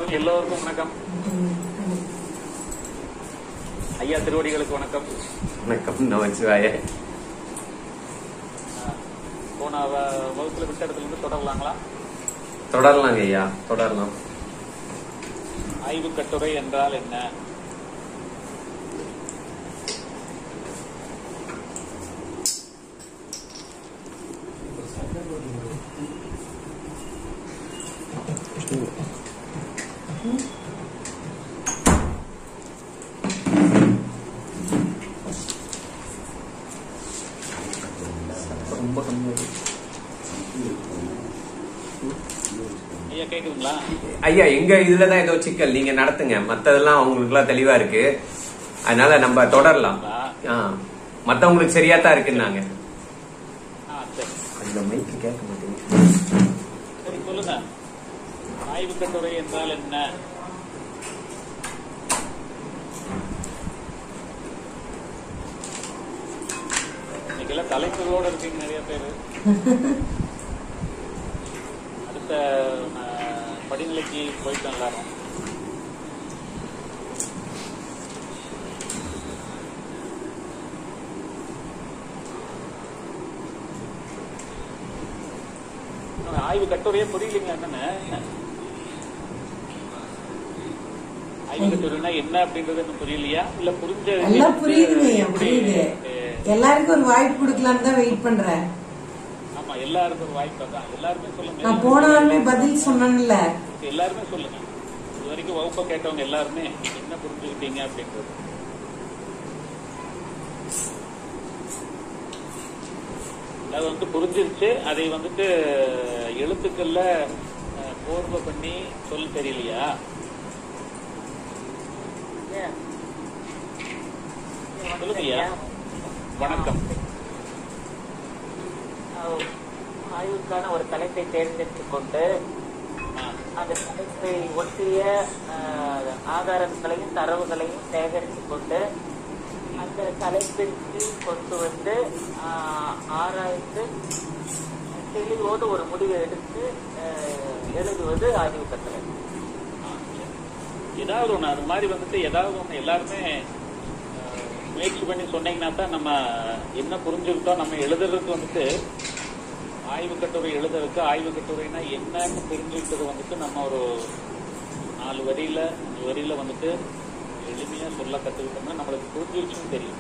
வணக்கம் எல்லோருக்கும் வணக்கம் ஐயா திருவடிகளுக்கு வணக்கம் வணக்கம் நமச்சிவாய போன வ- வகுப்புல விட்ட இடத்துல இருந்து தொடரலாங்களா தொடரலாங்க ஐயா தொடரலாம் ஆய்வு கட்டுரை என்றால் என்ன ரொம்ப கம்மியா ஐயா கேக்குதுங்களா ஐயா எங்க இதுலதான் ஏதோ சிக்கல் நீங்க நடத்துங்க மத்ததெல்லாம் உங்களுக்கு எல்லாம் தெளிவா இருக்கு அதனால நம்ம தொடரலாம் ஆ, மத்தவங்களுக்கு சரியா தான் இருக்குன்னாங்க ஆ சரி அந்த மைக்கு கேட்க மாட்டேங்குது சரி சொல்லுங்க ஆய்வு கட்டுரை என்றால் என்ன இன்னைக்கெல்லாம் தலைப்புகளோட இருக்கீங்க நிறைய பேர் அடுத்த அஹ், படிநிலைக்கு போயிட்டோம் எல்லாரும் ஆய்வு கட்டுரையே புரியலைங்க என்னன்னு ஆய்வு கட்டுரைனா என்ன அப்படின்றது எனக்கு புரியலையா இல்ல புரிஞ்ச எல்லாம் புரியுதுங்க ஐயா, எப்படி, புரியுது அஹ், எல்லாருக்கும் ஒரு வாய்ப்பு கொடுக்கலான்னு தான் வெயிட் பண்றேன் ஆமா எல்லாருக்கும் ஒரு வாய்ப்பு தான் எல்லாருமே சொல்லுங்க நான் போன வாரமே பதில் சொன்னேன்ல எல்லாருமே சொல்லுங்க இது வரைக்கும் வகுப்பை கேட்டவங்க எல்லாருமே என்ன புரிஞ்சுக்கிட்டீங்க அப்படின்றது அது வந்து புரிஞ்சிருச்சு அதை வந்துட்டு எழுத்துக்கள்ல அஹ், கோர்வை பண்ணி சொல்ல தெரியலையா சொல்லுங்க ஐயா வணக்கம் ஆய்வுக்கான ஒரு தலைப்பை தேர்ந்தெடுத்துக் கொண்டு ஆ, அந்த தலைப்பை ஒட்டிய ஆஹ், ஆதாரங்களையும் தரவுகளையும் சேகரித்துக் கொண்டு அந்த தலைப்பிற்கு கொண்டு வந்து ஆஹ், ஆராய்ந்து தெளிவோடு ஒரு முடிவை எடுத்து ஆஹ், எழுதுவது ஆய்வு கட்டளை ஏதாவது ஒண்ணு அது மாதிரி வந்துட்டு ஏதாவது ஒண்ணு எல்லாருமே அஹ், முயற்சி பண்ணி சொன்னீங்கன்னா தான் நம்ம என்ன புரிஞ்சுக்கிட்டோம் நம்ம எழுதுறதுக்கு வந்துட்டு ஆய்வு கட்டுரை எழுதுறதுக்கு ஆய்வு கட்டுரைனா என்னன்னு புரிஞ்சுக்கிட்டது வந்துட்டு நம்ம ஒரு நாலு வரியில அஞ்சு வரியில வந்துட்டு எளிமையா சொல்ல கத்துக்கிட்டோம்னா நம்மளுக்கு புரிஞ்சிருச்சுன்னு தெரியும்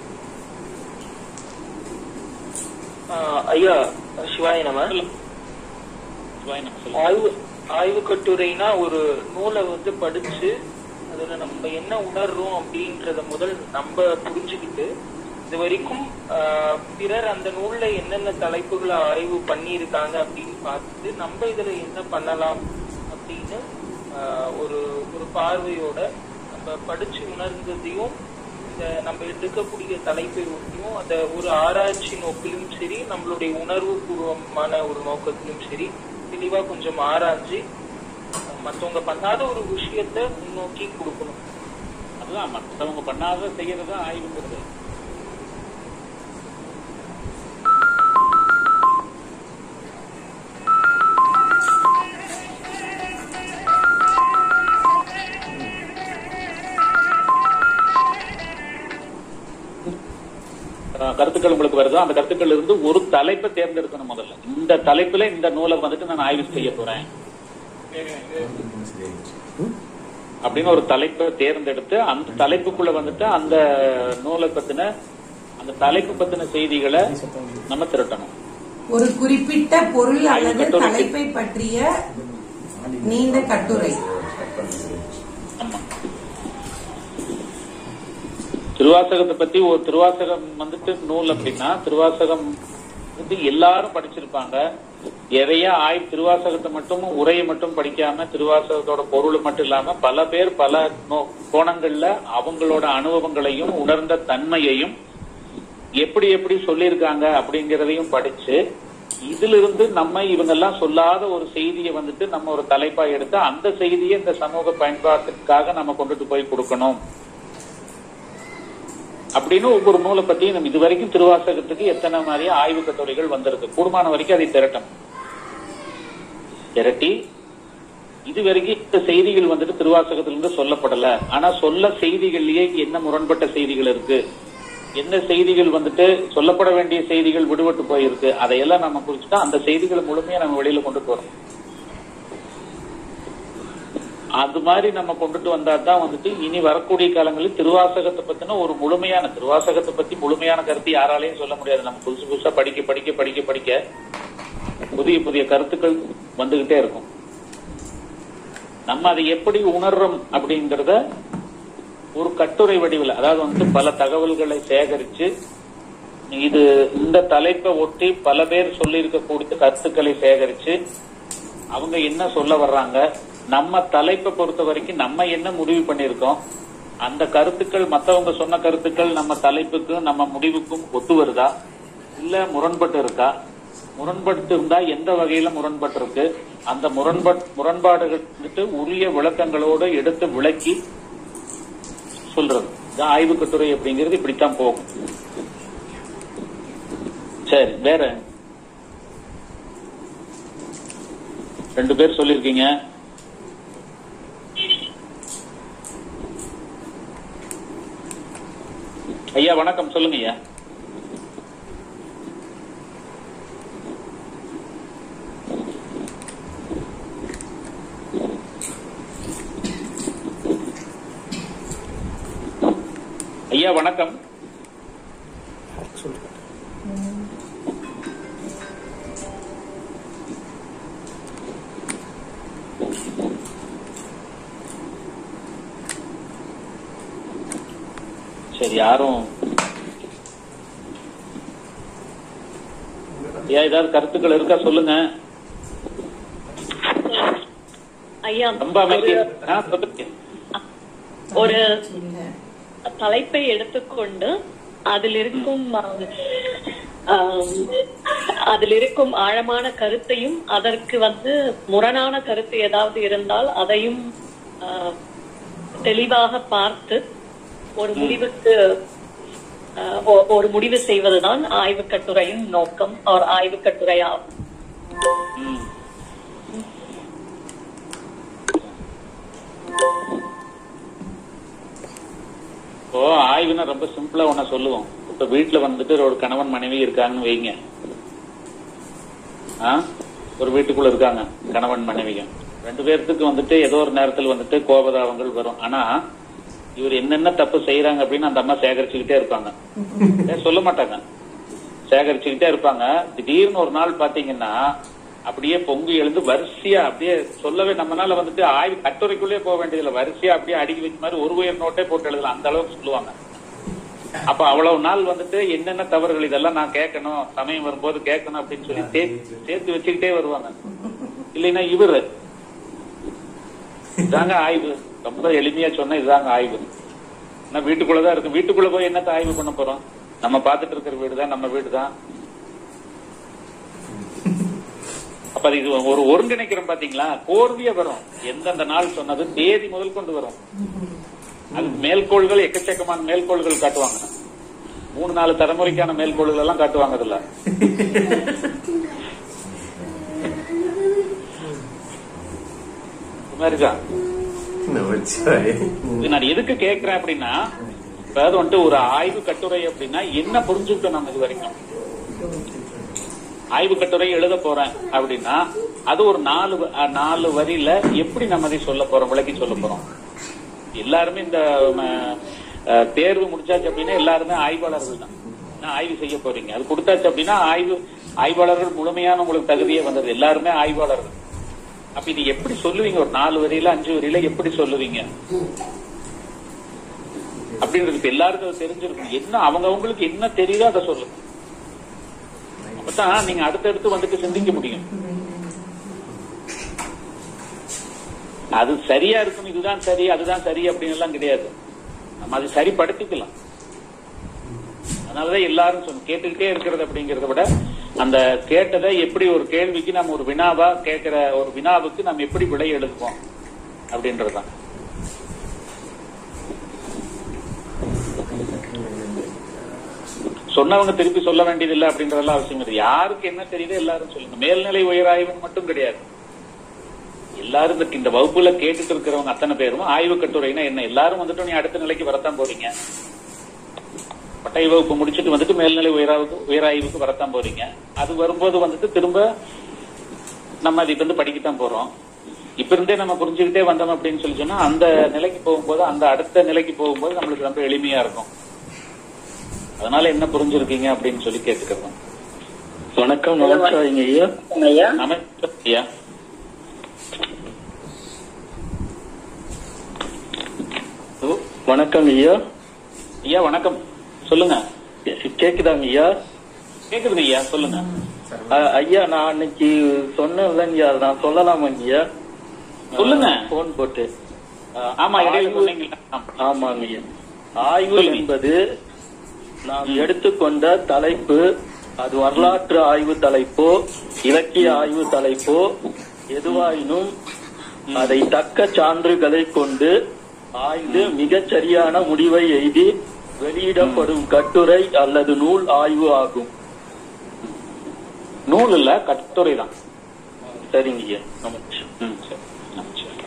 ஐயா சிவாய நம சொல்லுங்க. சிவாய் நம்ம சொல்லுங்க ஆய்வு ஆய்வு கட்டுரைனா ஒரு நூலை வந்து படிச்சு அதுல நம்ம என்ன உணர்றோம் அப்படின்றத முதல் நம்ம புரிஞ்சுக்கிட்டு இது வரைக்கும் ஆஹ், பிறர் அந்த நூல்ல என்னென்ன தலைப்புகளை ஆய்வு பண்ணியிருக்காங்க அப்படின்னு பார்த்துட்டு நம்ம இதுல என்ன பண்ணலாம் அப்படின்னு ஆஹ், ஒரு ஒரு பார்வையோட நம்ம படிச்சு உணர்ந்ததையும் இந்த நம்ம எடுக்கக்கூடிய தலைப்பை ஒட்டியும் அந்த ஒரு ஆராய்ச்சி நோக்கிலும் சரி நம்மளுடைய உணர்வு பூர்வமான ஒரு நோக்கத்திலும் சரி தெளிவா கொஞ்சம் ஆராய்ஞ்சு மத்தவங்க பண்ணாத ஒரு விஷயத்த முன்னோக்கி கொடுக்கணும் அதுதான் மற்றவங்க பண்ணாத செய்யறது தான் ஆய்வுங்கிறது அஹ் கருத்துக்கள் உங்களுக்கு வருதோ அந்த கருத்துக்கள் இருந்து ஒரு தலைப்பை தேர்ந்தெடுக்கணும் முதல்ல இந்த தலைப்புல இந்த நூலை வந்துட்டு நான் ஆய்வு செய்ய போறேன் அப்படின்னு ஒரு தலைப்பை தேர்ந்தெடுத்து அந்த தலைப்புக்குள்ள வந்துட்டு அந்த நூலை பத்தின அந்த தலைப்பு பத்தின செய்திகளை நம்ம திரட்டணும் ஒரு குறிப்பிட்ட பொருள் ஆய்வு அல்லது கட்டுரை. தலைப்பை பற்றிய நீண்ட கட்டுரை ஆமா திருவாசகத்தை பத்தி ஒரு திருவாசகம் வந்துட்டு நூல் அப்படின்னா திருவாசகம் வந்து எல்லாரும் படிச்சிருப்பாங்க எதைய ஆய் திருவாசகத்தை மட்டும் உரையை மட்டும் படிக்காம திருவாசகத்தோட பொருள் மட்டும் இல்லாம பல பேர் பல நோ- கோணங்கள்ல அவங்களோட அனுபவங்களையும் உணர்ந்த தன்மையையும் எப்படி எப்படி சொல்லியிருக்காங்க அப்படிங்கறதையும் படிச்சு இதிலிருந்து நம்ம இவங்கெல்லாம் சொல்லாத ஒரு செய்தியை வந்துட்டு நம்ம ஒரு தலைப்பா எடுத்து அந்த செய்தியை இந்த சமூக பயன்பாட்டுக்காக நம்ம கொண்டுட்டு போய் கொடுக்கணும் அப்படின்னு ஒவ்வொரு நூலை பத்தியும் நம்ம இதுவரைக்கும் திருவாசகத்துக்கு எத்தனை மாதிரி ஆய்வு கட்டுரைகள் வந்திருக்கு கூடுமான வரைக்கும் அதை திரட்டணும் திரட்டி இது வரைக்கும் இந்த செய்திகள் வந்துட்டு திருவாசகத்திலிருந்து சொல்லப்படல ஆனா சொல்ல செய்திகள்லயே என்ன முரண்பட்ட செய்திகள் இருக்கு என்ன செய்திகள் வந்துட்டு சொல்லப்பட வேண்டிய செய்திகள் விடுபட்டு போயிருக்கு அதையெல்லாம் நம்ம குறிச்சுட்டா அந்த செய்திகளை முழுமையா நம்ம வெளியில கொண்டுட்டு வரோம் அது மாதிரி நம்ம கொண்டுட்டு வந்தா தான் வந்துட்டு இனி வரக்கூடிய காலங்களில் திருவாசகத்தை பத்தின ஒரு முழுமையான திருவாசகத்தை பத்தி முழுமையான கருத்து யாராலையும் சொல்ல முடியாது நம்ம புதுசு புதுசா படிக்க படிக்க படிக்க படிக்க புதிய புதிய கருத்துக்கள் வந்துகிட்டே இருக்கும் நம்ம அதை எப்படி உணர்றோம் அப்படிங்கறத ஒரு கட்டுரை வடிவில் அதாவது வந்து பல தகவல்களை சேகரிச்சு இது இந்த தலைப்பை ஒட்டி பல பேர் சொல்லி இருக்கக்கூடிய கருத்துக்களை சேகரிச்சு அவங்க என்ன சொல்ல வர்றாங்க நம்ம தலைப்பை பொறுத்த வரைக்கும் நம்ம என்ன முடிவு பண்ணிருக்கோம் அந்த கருத்துக்கள் மத்தவங்க சொன்ன கருத்துக்கள் நம்ம தலைப்புக்கும் நம்ம முடிவுக்கும் ஒத்து வருதா இல்ல முரண்பட்டு இருக்கா முரண்பட்டு இருந்தா எந்த வகையில முரண்பட்டு இருக்கு அந்த முரண்பாட் முரண்பாடுகள் வந்துட்டு உரிய விளக்கங்களோடு எடுத்து விளக்கி சொல்றது இது ஆய்வு கட்டுரை அப்படிங்கிறது இப்படித்தான் போகும் சரி வேற ரெண்டு பேர் சொல்லிருக்கீங்க ஐயா வணக்கம் சொல்லுங்க ஐயா ஐயா வணக்கம் சரி யாரும் ஐயா ஏதாவது கருத்துக்கள் இருக்கா சொல்லுங்க ஐயா ரொம்ப அமைதி ஒரு- ஆ, சொல்லுங்க. ஒரு இல்ல தலைப்பை எடுத்துக்கொண்டு அதில் இருக்கும் ஆம், அதில் இருக்கும் ஆழமான கருத்தையும் அதற்கு வந்து முரணான கருத்து ஏதாவது இருந்தால் அதையும் ஆ, தெளிவாக பார்த்து ஒரு முடிவுக்கு ஆ, ஒ- ஒரு முடிவு செய்வதுதான் ஆய்வு கட்டுரையின் நோக்கம் ஒரு ஆய்வு கட்டுரையாகும் ம். இப்போ ஆய்வுனா ரொம்ப சிம்பிளா ஒண்ண சொல்லுவோம் இப்ப வீட்டுல வந்துட்டு ஒரு கணவன் மனைவி இருக்காங்கன்னு வைங்க ஆ? ஒரு வீட்டுக்குள்ள இருக்காங்க கணவன் மனைவியும் ரெண்டு பேர்த்துக்கு வந்துட்டு ஏதோ ஒரு நேரத்தில் வந்துட்டு கோபதாபங்கள் வரும் ஆனா இவர் என்னென்ன தப்பு செய்யறாங்க அப்படின்னு அந்த அம்மா சேகரிச்சுக்கிட்டே இருப்பாங்க ஏன் சொல்ல மாட்டாங்க சேகரிச்சுக்கிட்டே இருப்பாங்க திடீர்னு ஒரு நாள் பாத்தீங்கன்னா அப்படியே பொங்கி எழுந்து வரிசையா அப்படியே சொல்லவே நம்மனால வந்துட்டு ஆய்வு கட்டுரைக்குள்ளே போக வேண்டியதில்லை வரிசையா அப்படியே அடுக்கி வச்ச மாதிரி ஒரு உயர் நோட்டே போட்டு எழுதலாம் அந்த அளவுக்கு சொல்லுவாங்க அப்ப அவ்வளவு நாள் வந்துட்டு என்னென்ன தவறுகள் இதெல்லாம் நான் கேட்கணும் சமயம் வரும்போது கேட்கணும் அப்படின்னு சொல்லி சே- சேர்த்து வச்சுக்கிட்டே வருவாங்க இல்லைன்னா இவரு இதாங்க ஆய்வு ரொம்ப எளிமையா சொன்னா இதாங்க ஆய்வு நான் வீட்டுக்குள்ளதான் இருக்கு வீட்டுக்குள்ள போய் என்னத்த ஆய்வு பண்ண போறோம் நம்ம பார்த்துட்டு இருக்கிற வீடு தான் நம்ம வீடு தான் அப்ப அது இது ஒரு ஒருங்கிணைக்கிறோம் பாத்தீங்களா கோர்விய வரும் எந்தெந்த நாள் சொன்னது தேதி முதல் கொண்டு வரும் அது மேல்கோள்கள் எக்கச்சக்கமான மேல்கோள்கள் காட்டுவாங்க மூணு நாலு தலைமுறைக்கான மேல்கோள்கள் எல்லாம் காட்டுவாங்க அதுல இந்த மாதிரிதான் நமச்சிவாய. இது நான் எதுக்கு கேக்குறேன் அப்படின்னா அதாவது வந்துட்டு ஒரு ஆய்வு கட்டுரை அப்படின்னா என்ன புரிஞ்சுக்கிட்டோம் நம்ம இது வரைக்கும் ஆய்வு கட்டுரை எழுத போறேன் அப்படின்னா அது ஒரு நாலு வ- அஹ், நாலு வரியில எப்படி நம்ம அதை சொல்ல போறோம் விளக்கி சொல்ல போறோம் எல்லாருமே இந்த ம, அஹ், தேர்வு முடிச்சாச்சு அப்படின்னா எல்லாருமே ஆய்வாளர்கள் தான் என்ன ஆய்வு செய்ய போறீங்க அது கொடுத்தாச்சு அப்படின்னா ஆய்வு ஆய்வாளர்கள் முழுமையான உங்களுக்கு தகுதியே வந்தது எல்லாருமே ஆய்வாளர்கள் அப்ப இது எப்படி சொல்லுவீங்க ஒரு நாலு வரியில அஞ்சு வரியில எப்படி சொல்லுவீங்க அப்படின்றது இப்ப எல்லாருக்கும் அது தெரிஞ்சிருக்கும் என்ன அவங்க அவங்களுக்கு என்ன தெரியுதோ அதை சொல்லுங்க அப்பதான் நீங்க அடுத்தடுத்து வந்துட்டு சிந்திக்க முடியும் அது சரியா இருக்கும் இதுதான் சரி அதுதான் சரி அப்படின்னு எல்லாம் கிடையாது நம்ம அதை சரிப்படுத்திக்கலாம் அதனாலதான் எல்லாரும் சொன்ன கேட்டுக்கிட்டே இருக்கிறது அப்படிங்கறத விட அந்த கேட்டதை எப்படி ஒரு கேள்விக்கு நம்ம ஒரு வினாவா கேட்கிற ஒரு வினாவுக்கு நம்ம எப்படி விடை எழுதுவோம் அப்படின்றதுதான் சொன்னவங்க திருப்பி சொல்ல வேண்டியதில்லை அப்படின்றதெல்லாம் அவசியம் இல்லை யாருக்கு என்ன தெரியுதோ எல்லாரும் சொல்லுங்க மேல்நிலை உயராய்வுன்னு மட்டும் கிடையாது எல்லாரும் இந்த- இந்த வகுப்புல கேட்டுட்டு இருக்கிறவங்க அத்தனை பேரும் ஆய்வு கட்டுரைனா என்ன எல்லாரும் வந்துட்டு நீ அடுத்த நிலைக்கு வரத்தான் போறீங்க பட்டய வகுப்பு முடிச்சுட்டு வந்துட்டு மேல்நிலை உயராவுக்கு உயராய்வுக்கு வரத்தான் போறீங்க அது வரும்போது வந்துட்டு திரும்ப நம்ம அதுக்கு வந்து படிக்கத்தான் போறோம் இப்ப இருந்தே நம்ம புரிஞ்சுக்கிட்டே வந்தோம் அப்படின்னு சொல்லி சொன்னா அந்த நிலைக்கு போகும்போது அந்த அடுத்த நிலைக்கு போகும்போது நம்மளுக்கு ரொம்ப எளிமையா இருக்கும் அதனால என்ன புரிஞ்சிருக்கீங்க அப்படின்னு சொல்லி கேட்டுக்கிறோம் வணக்கம் நமச்சிவாயங்க ஐயா ஐயா நமஸ்காரம் ஐயா ஓ, வணக்கம் ஐயா ஐயா வணக்கம் சொல்லுங்க கேக்குதாங்க ஐயா கேக்குதுங்க ஐயா சொல்லுங்க அ, ஐயா நான் அன்னைக்கு சொன்னேன்ல ஐயா அதை நான் சொல்லலாமாங்க ஐயா சொல்லுங்க. போன் போட்டு ஆமா இடையில ஆய்வு- சொன்னீங்களா ஆமா. ஆமாங்க ஐயா ஆய்வு சொல்லுங்க. என்பது நாம் எடுத்துக்கொண்ட தலைப்பு அது வரலாற்று ஆய்வு தலைப்போ இலக்கிய ஆய்வு தலைப்போ எதுவாயினும் அதை தக்க சான்றுகளை கொண்டு ஆய்ந்து மிகச் சரியான முடிவை எய்தி வெளியிடப்படும் கட்டுரை அல்லது நூல் ஆய்வு ஆகும் நூல் இல்ல கட்டுரை தான் சரிங்க ஐயா நமச்சு ம், சரி. நமச்சிவாயம்.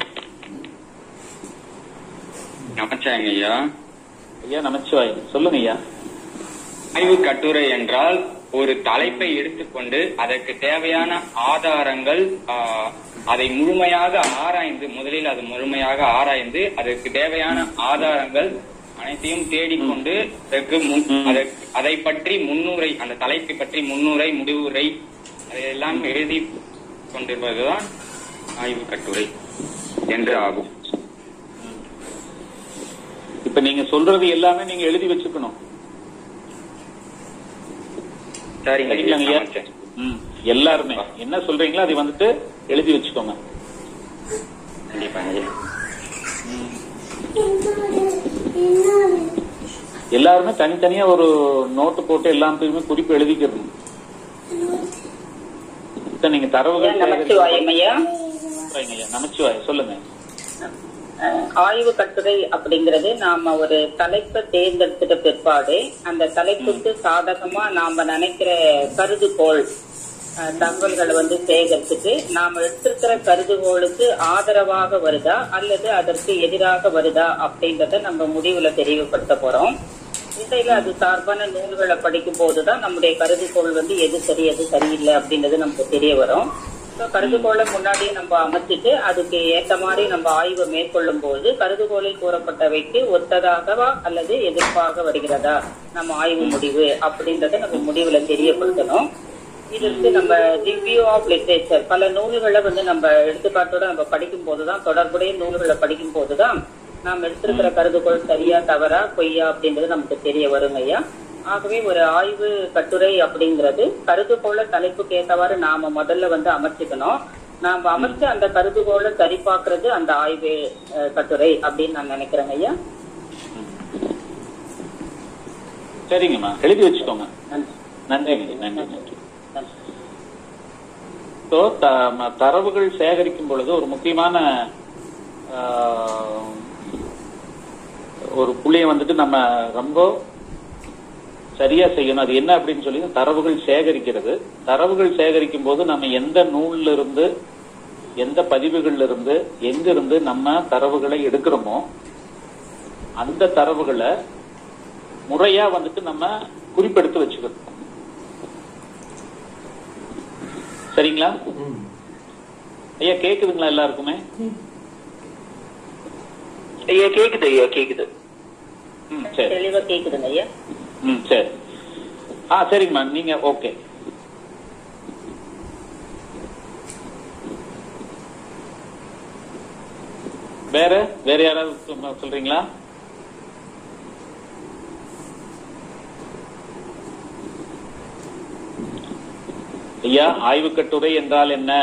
நமச்சாங்க ஐயா ஐயா நமச்சிவாயம் சொல்லுங்க ஐயா ஆய்வு கட்டுரை என்றால் ஒரு தலைப்பை எடுத்துக்கொண்டு அதற்கு தேவையான ஆதாரங்கள் ஆ, அதை முழுமையாக ஆராய்ந்து முதலில் அது முழுமையாக ஆராய்ந்து அதற்கு தேவையான ஆதாரங்கள் அனைத்தையும் தேடிக்கொண்டு அதற்கு முன் அதற்கு அதை பற்றி முன்னுரை அந்த தலைப்பை பற்றி முன்னுரை முடிவுரை அதையெல்லாம் எழுதி கொண்டிருப்பதுதான் ஆய்வு கட்டுரை என்று ஆகும் இப்ப நீங்க சொல்றது எல்லாமே நீங்க எழுதி வச்சுக்கணும் சரிங்க சரிங்களாங்க ஐயா நமச்சேன். ம், எல்லாருமே என்ன சொல்றீங்களோ அதை வந்துட்டு எழுதி வச்சுக்கோங்க கண்டிப்பாங்க ஐயா எல்லாருமே தனித்தனியா ஒரு நோட்டு போட்டு எல்லாத்தையுமே குறிப்பு எழுதிக்கிறணும் இப்ப நீங்க தரவுகள் நமச்சிவாயம் ஐயா சரிங்க ஐயா நமச்சிவாயம் சொல்லுங்க அஹ், ஆய்வு கட்டுரை அப்படிங்கிறது நாம ஒரு தலைப்பை தேர்ந்தெடுத்துட்ட பிற்பாடு அந்த தலைப்புக்கு சாதகமா நாம நினைக்கிற கருதுகோள் அஹ், தகவல்களை வந்து சேகரிச்சுட்டு நாம எடுத்திருக்கிற கருதுகோளுக்கு ஆதரவாக வருதா அல்லது அதற்கு எதிராக வருதா அப்படின்றத நம்ம முடிவுல தெளிவுபடுத்த போறோம் இடையில அது சார்பான நூல்களை படிக்கும் போதுதான் நம்முடைய கருதுகோள் வந்து எது சரி எது சரியில்லை அப்படின்றது நமக்கு தெரிய வரும் So, கருதுகோளை முன்னாடியே நம்ம அமைச்சிட்டு அதுக்கு ஏத்த மாதிரி நம்ம ஆய்வு மேற்கொள்ளும் போது கருதுகோளில் கூறப்பட்டவைக்கு ஒத்ததாகவா அல்லது எதிர்ப்பாக வருகிறதா நம்ம ஆய்வு முடிவு அப்படின்றத நம்ம முடிவுல தெரியப்படுத்தணும் இதற்கு நம்ம ரிவ்யூ ஆஃப் லிட்ரேச்சர் பல நூல்களை வந்து நம்ம எடுத்துக்காட்டோட நம்ம படிக்கும் போதுதான் தொடர்புடைய நூல்களை படிக்கும் போதுதான் நாம் எடுத்திருக்கிற கருதுகோள் சரியா தவறா பொய்யா அப்படின்றது நமக்கு தெரிய வரும் ஐயா ஆகவே ஒரு ஆய்வு கட்டுரை அப்படிங்கிறது கருதுகோள தலைப்புக்கு ஏற்றவாறு நாம முதல்ல வந்து அமைச்சுக்கணும் நாம அமைச்ச அந்த கருதுகோளை சரி பார்க்கிறது அந்த ஆய்வு அஹ், கட்டுரை அப்படின்னு நான் நினைக்கிறேங்க ஐயா சரிங்கம்மா எழுதி வச்சுக்கோங்க நன்றி நன்றிங்க நன்றி நன்றி நன்றி ஸோ தரவுகள் சேகரிக்கும் பொழுது ஒரு முக்கியமான ஆஹ், ஒரு புள்ளியை வந்துட்டு நம்ம ரொம்ப சரியா செய்யணும் அது என்ன அப்படின்னு சொல்லி தரவுகள் சேகரிக்கிறது தரவுகள் சேகரிக்கும் போது நம்ம எந்த நூல்ல இருந்து எந்த பதிவுகள்ல இருந்து எங்க இருந்து நம்ம தரவுகளை எடுக்கிறோமோ அந்த தரவுகளை முறையா வந்துட்டு நம்ம குறிப்பெடுத்து வச்சுக்கணும் சரிங்களா ஐயா கேக்குதுங்களா எல்லாருக்குமே ஐயா கேக்குது ஐயா கேக்குது ம் சரி தெளிவா கேக்குதுங்க ஐயா ம் சரி ஆ சரிங்கம்மா நீங்க ஓகே வேற வேற யாராவது சொ- சொல்றீங்களா ஐயா ஆய்வுக் கட்டுரை என்றால் என்ன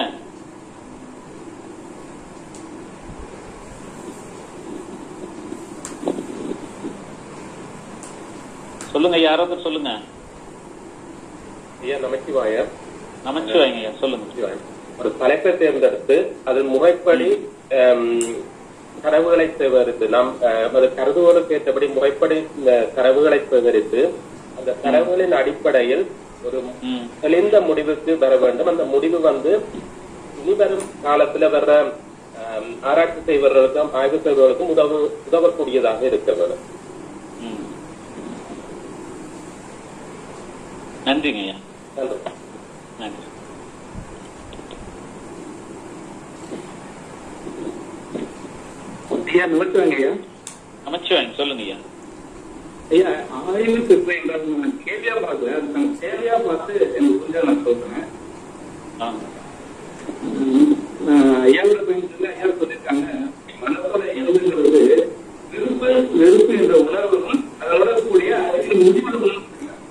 சொல்லுங்க யாராவது சொல்லுங்க ஐயா நமச்சிவாயர் நமச்சிவாயங்க ஐயா சொல்லுங்க நமச்சிவாயம். ஒரு தலைப்பை தேர்ந்தெடுத்து அதில் முறைப்படி ஆம், தரவுகளை சேகரித்து நாம் ஆஹ், அது கருதுகோளுக்கு ஏற்றபடி முறைப்படி இந்த தரவுகளை சேகரித்து அந்த தரவுகளின் அடிப்படையில் ஒரு ம் தெளிந்த முடிவுக்கு வர வேண்டும் அந்த முடிவு வந்து இனி வரும் காலத்துல வர்ற ஆம், ஆராய்ச்சி செய்பவர்களுக்கும் ஆய்வு செய்பவர்களுக்கும் உதவு உதவக்கூடியதாக இருக்க வேண்டும் ம். நன்றிங்க ஐயா நன்றி நன்றி ஐயா நமஸ்காரங்க ஐயா அமைச்சுவாங்க சொல்லுங்க ஐயா ஐயா ஆயுள் சிற்பம் என்றால் நான் கேள்வியா பார்க்கல அது நான் தேவையா பார்த்து எனக்கு கொஞ்சம் நான் சொல்றேன் ஆ. உம், ஆஹ் ஐயாவோட பயணத்துல ஐயா சொல்லியிருக்காங்க மனசோட இயல்புங்கிறது விருப்பு வெறுப்பு என்ற உணர்வுகளும் அதோட கூடிய அறிவியல் முடிவுகளும்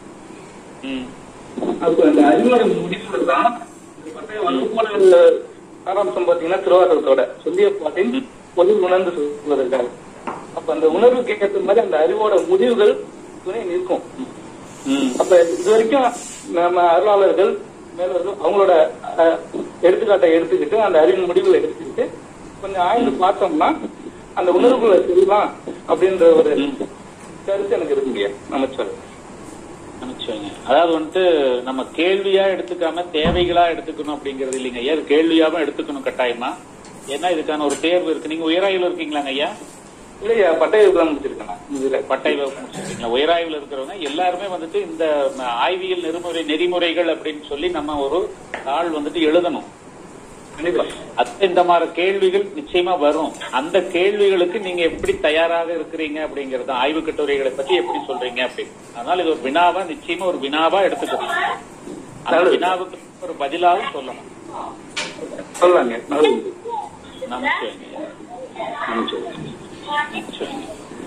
ம் அப்ப அந்த அறிவோட முடிவுகள் தான் பண்டைய வகுப்போட சாராம்சம் பாத்தீங்கன்னா திருவாரூரத்தோட சொல்லிய பாட்டின் பொது உணர்ந்து சொல்வதற்காக அப்ப அந்த உணர்வுக்கு ஏற்ற மாதிரி அந்த அறிவோட முடிவுகள் துணை நிற்கும் ம் அப்ப இது வரைக்கும் நம்ம அருளாளர்கள் மேலவர்கள் அவங்களோட அஹ், எடுத்துக்காட்டை எடுத்துக்கிட்டு அந்த அறிவின் முடிவுகளை எடுத்துக்கிட்டு கொஞ்சம் ஆய்ந்து பார்த்தோம்னா அந்த உணர்வுகளை செய்யலாம் அப்படின்ற ஒரு கருத்து எனக்கு இருக்குங்க நமச்சர் அமைச்சுவாங்க அதாவது வந்துட்டு நம்ம கேள்வியா எடுத்துக்காம தேவைகளா எடுத்துக்கணும் அப்படிங்கறது இல்லைங்க ஐயா இது கேள்வியாவும் எடுத்துக்கணும் கட்டாயமா ஏன்னா இதுக்கான ஒரு தேர்வு இருக்கு நீங்க உயராய்வில் இருக்கீங்களாங்க ஐயா இல்லையா பட்டய விபரம் முடிச்சிருக்கேன் நான் இதுல பட்டை வகுப்பு முடிச்சிருக்கீங்களா உயராய்வில் இருக்கிறவங்க எல்லாருமே வந்துட்டு இந்த ம, ஆய்வியல் நெறிமுறை நெறிமுறைகள் அப்படின்னு சொல்லி நம்ம ஒரு தாள் வந்துட்டு எழுதணும் கண்டிப்பா அது இந்த மாதிரி கேள்விகள் நிச்சயமா வரும் அந்த கேள்விகளுக்கு நீங்க எப்படி தயாராக இருக்கிறீங்க அப்படிங்கறது ஆய்வு கட்டுரைகளை பத்தி எப்படி சொல்றீங்க அப்படின்னு அதனால இது ஒரு வினாவா நிச்சயமா ஒரு வினாவா எடுத்துக்கணும் அந்த நல்லது. வினாவுக்கு ஒரு பதிலாகவும் சொல்லணும் சொல்லலாங்க நல்லது நமச்சிவாங்க நமச்சிவாங்க. நமச்சிவாங்க.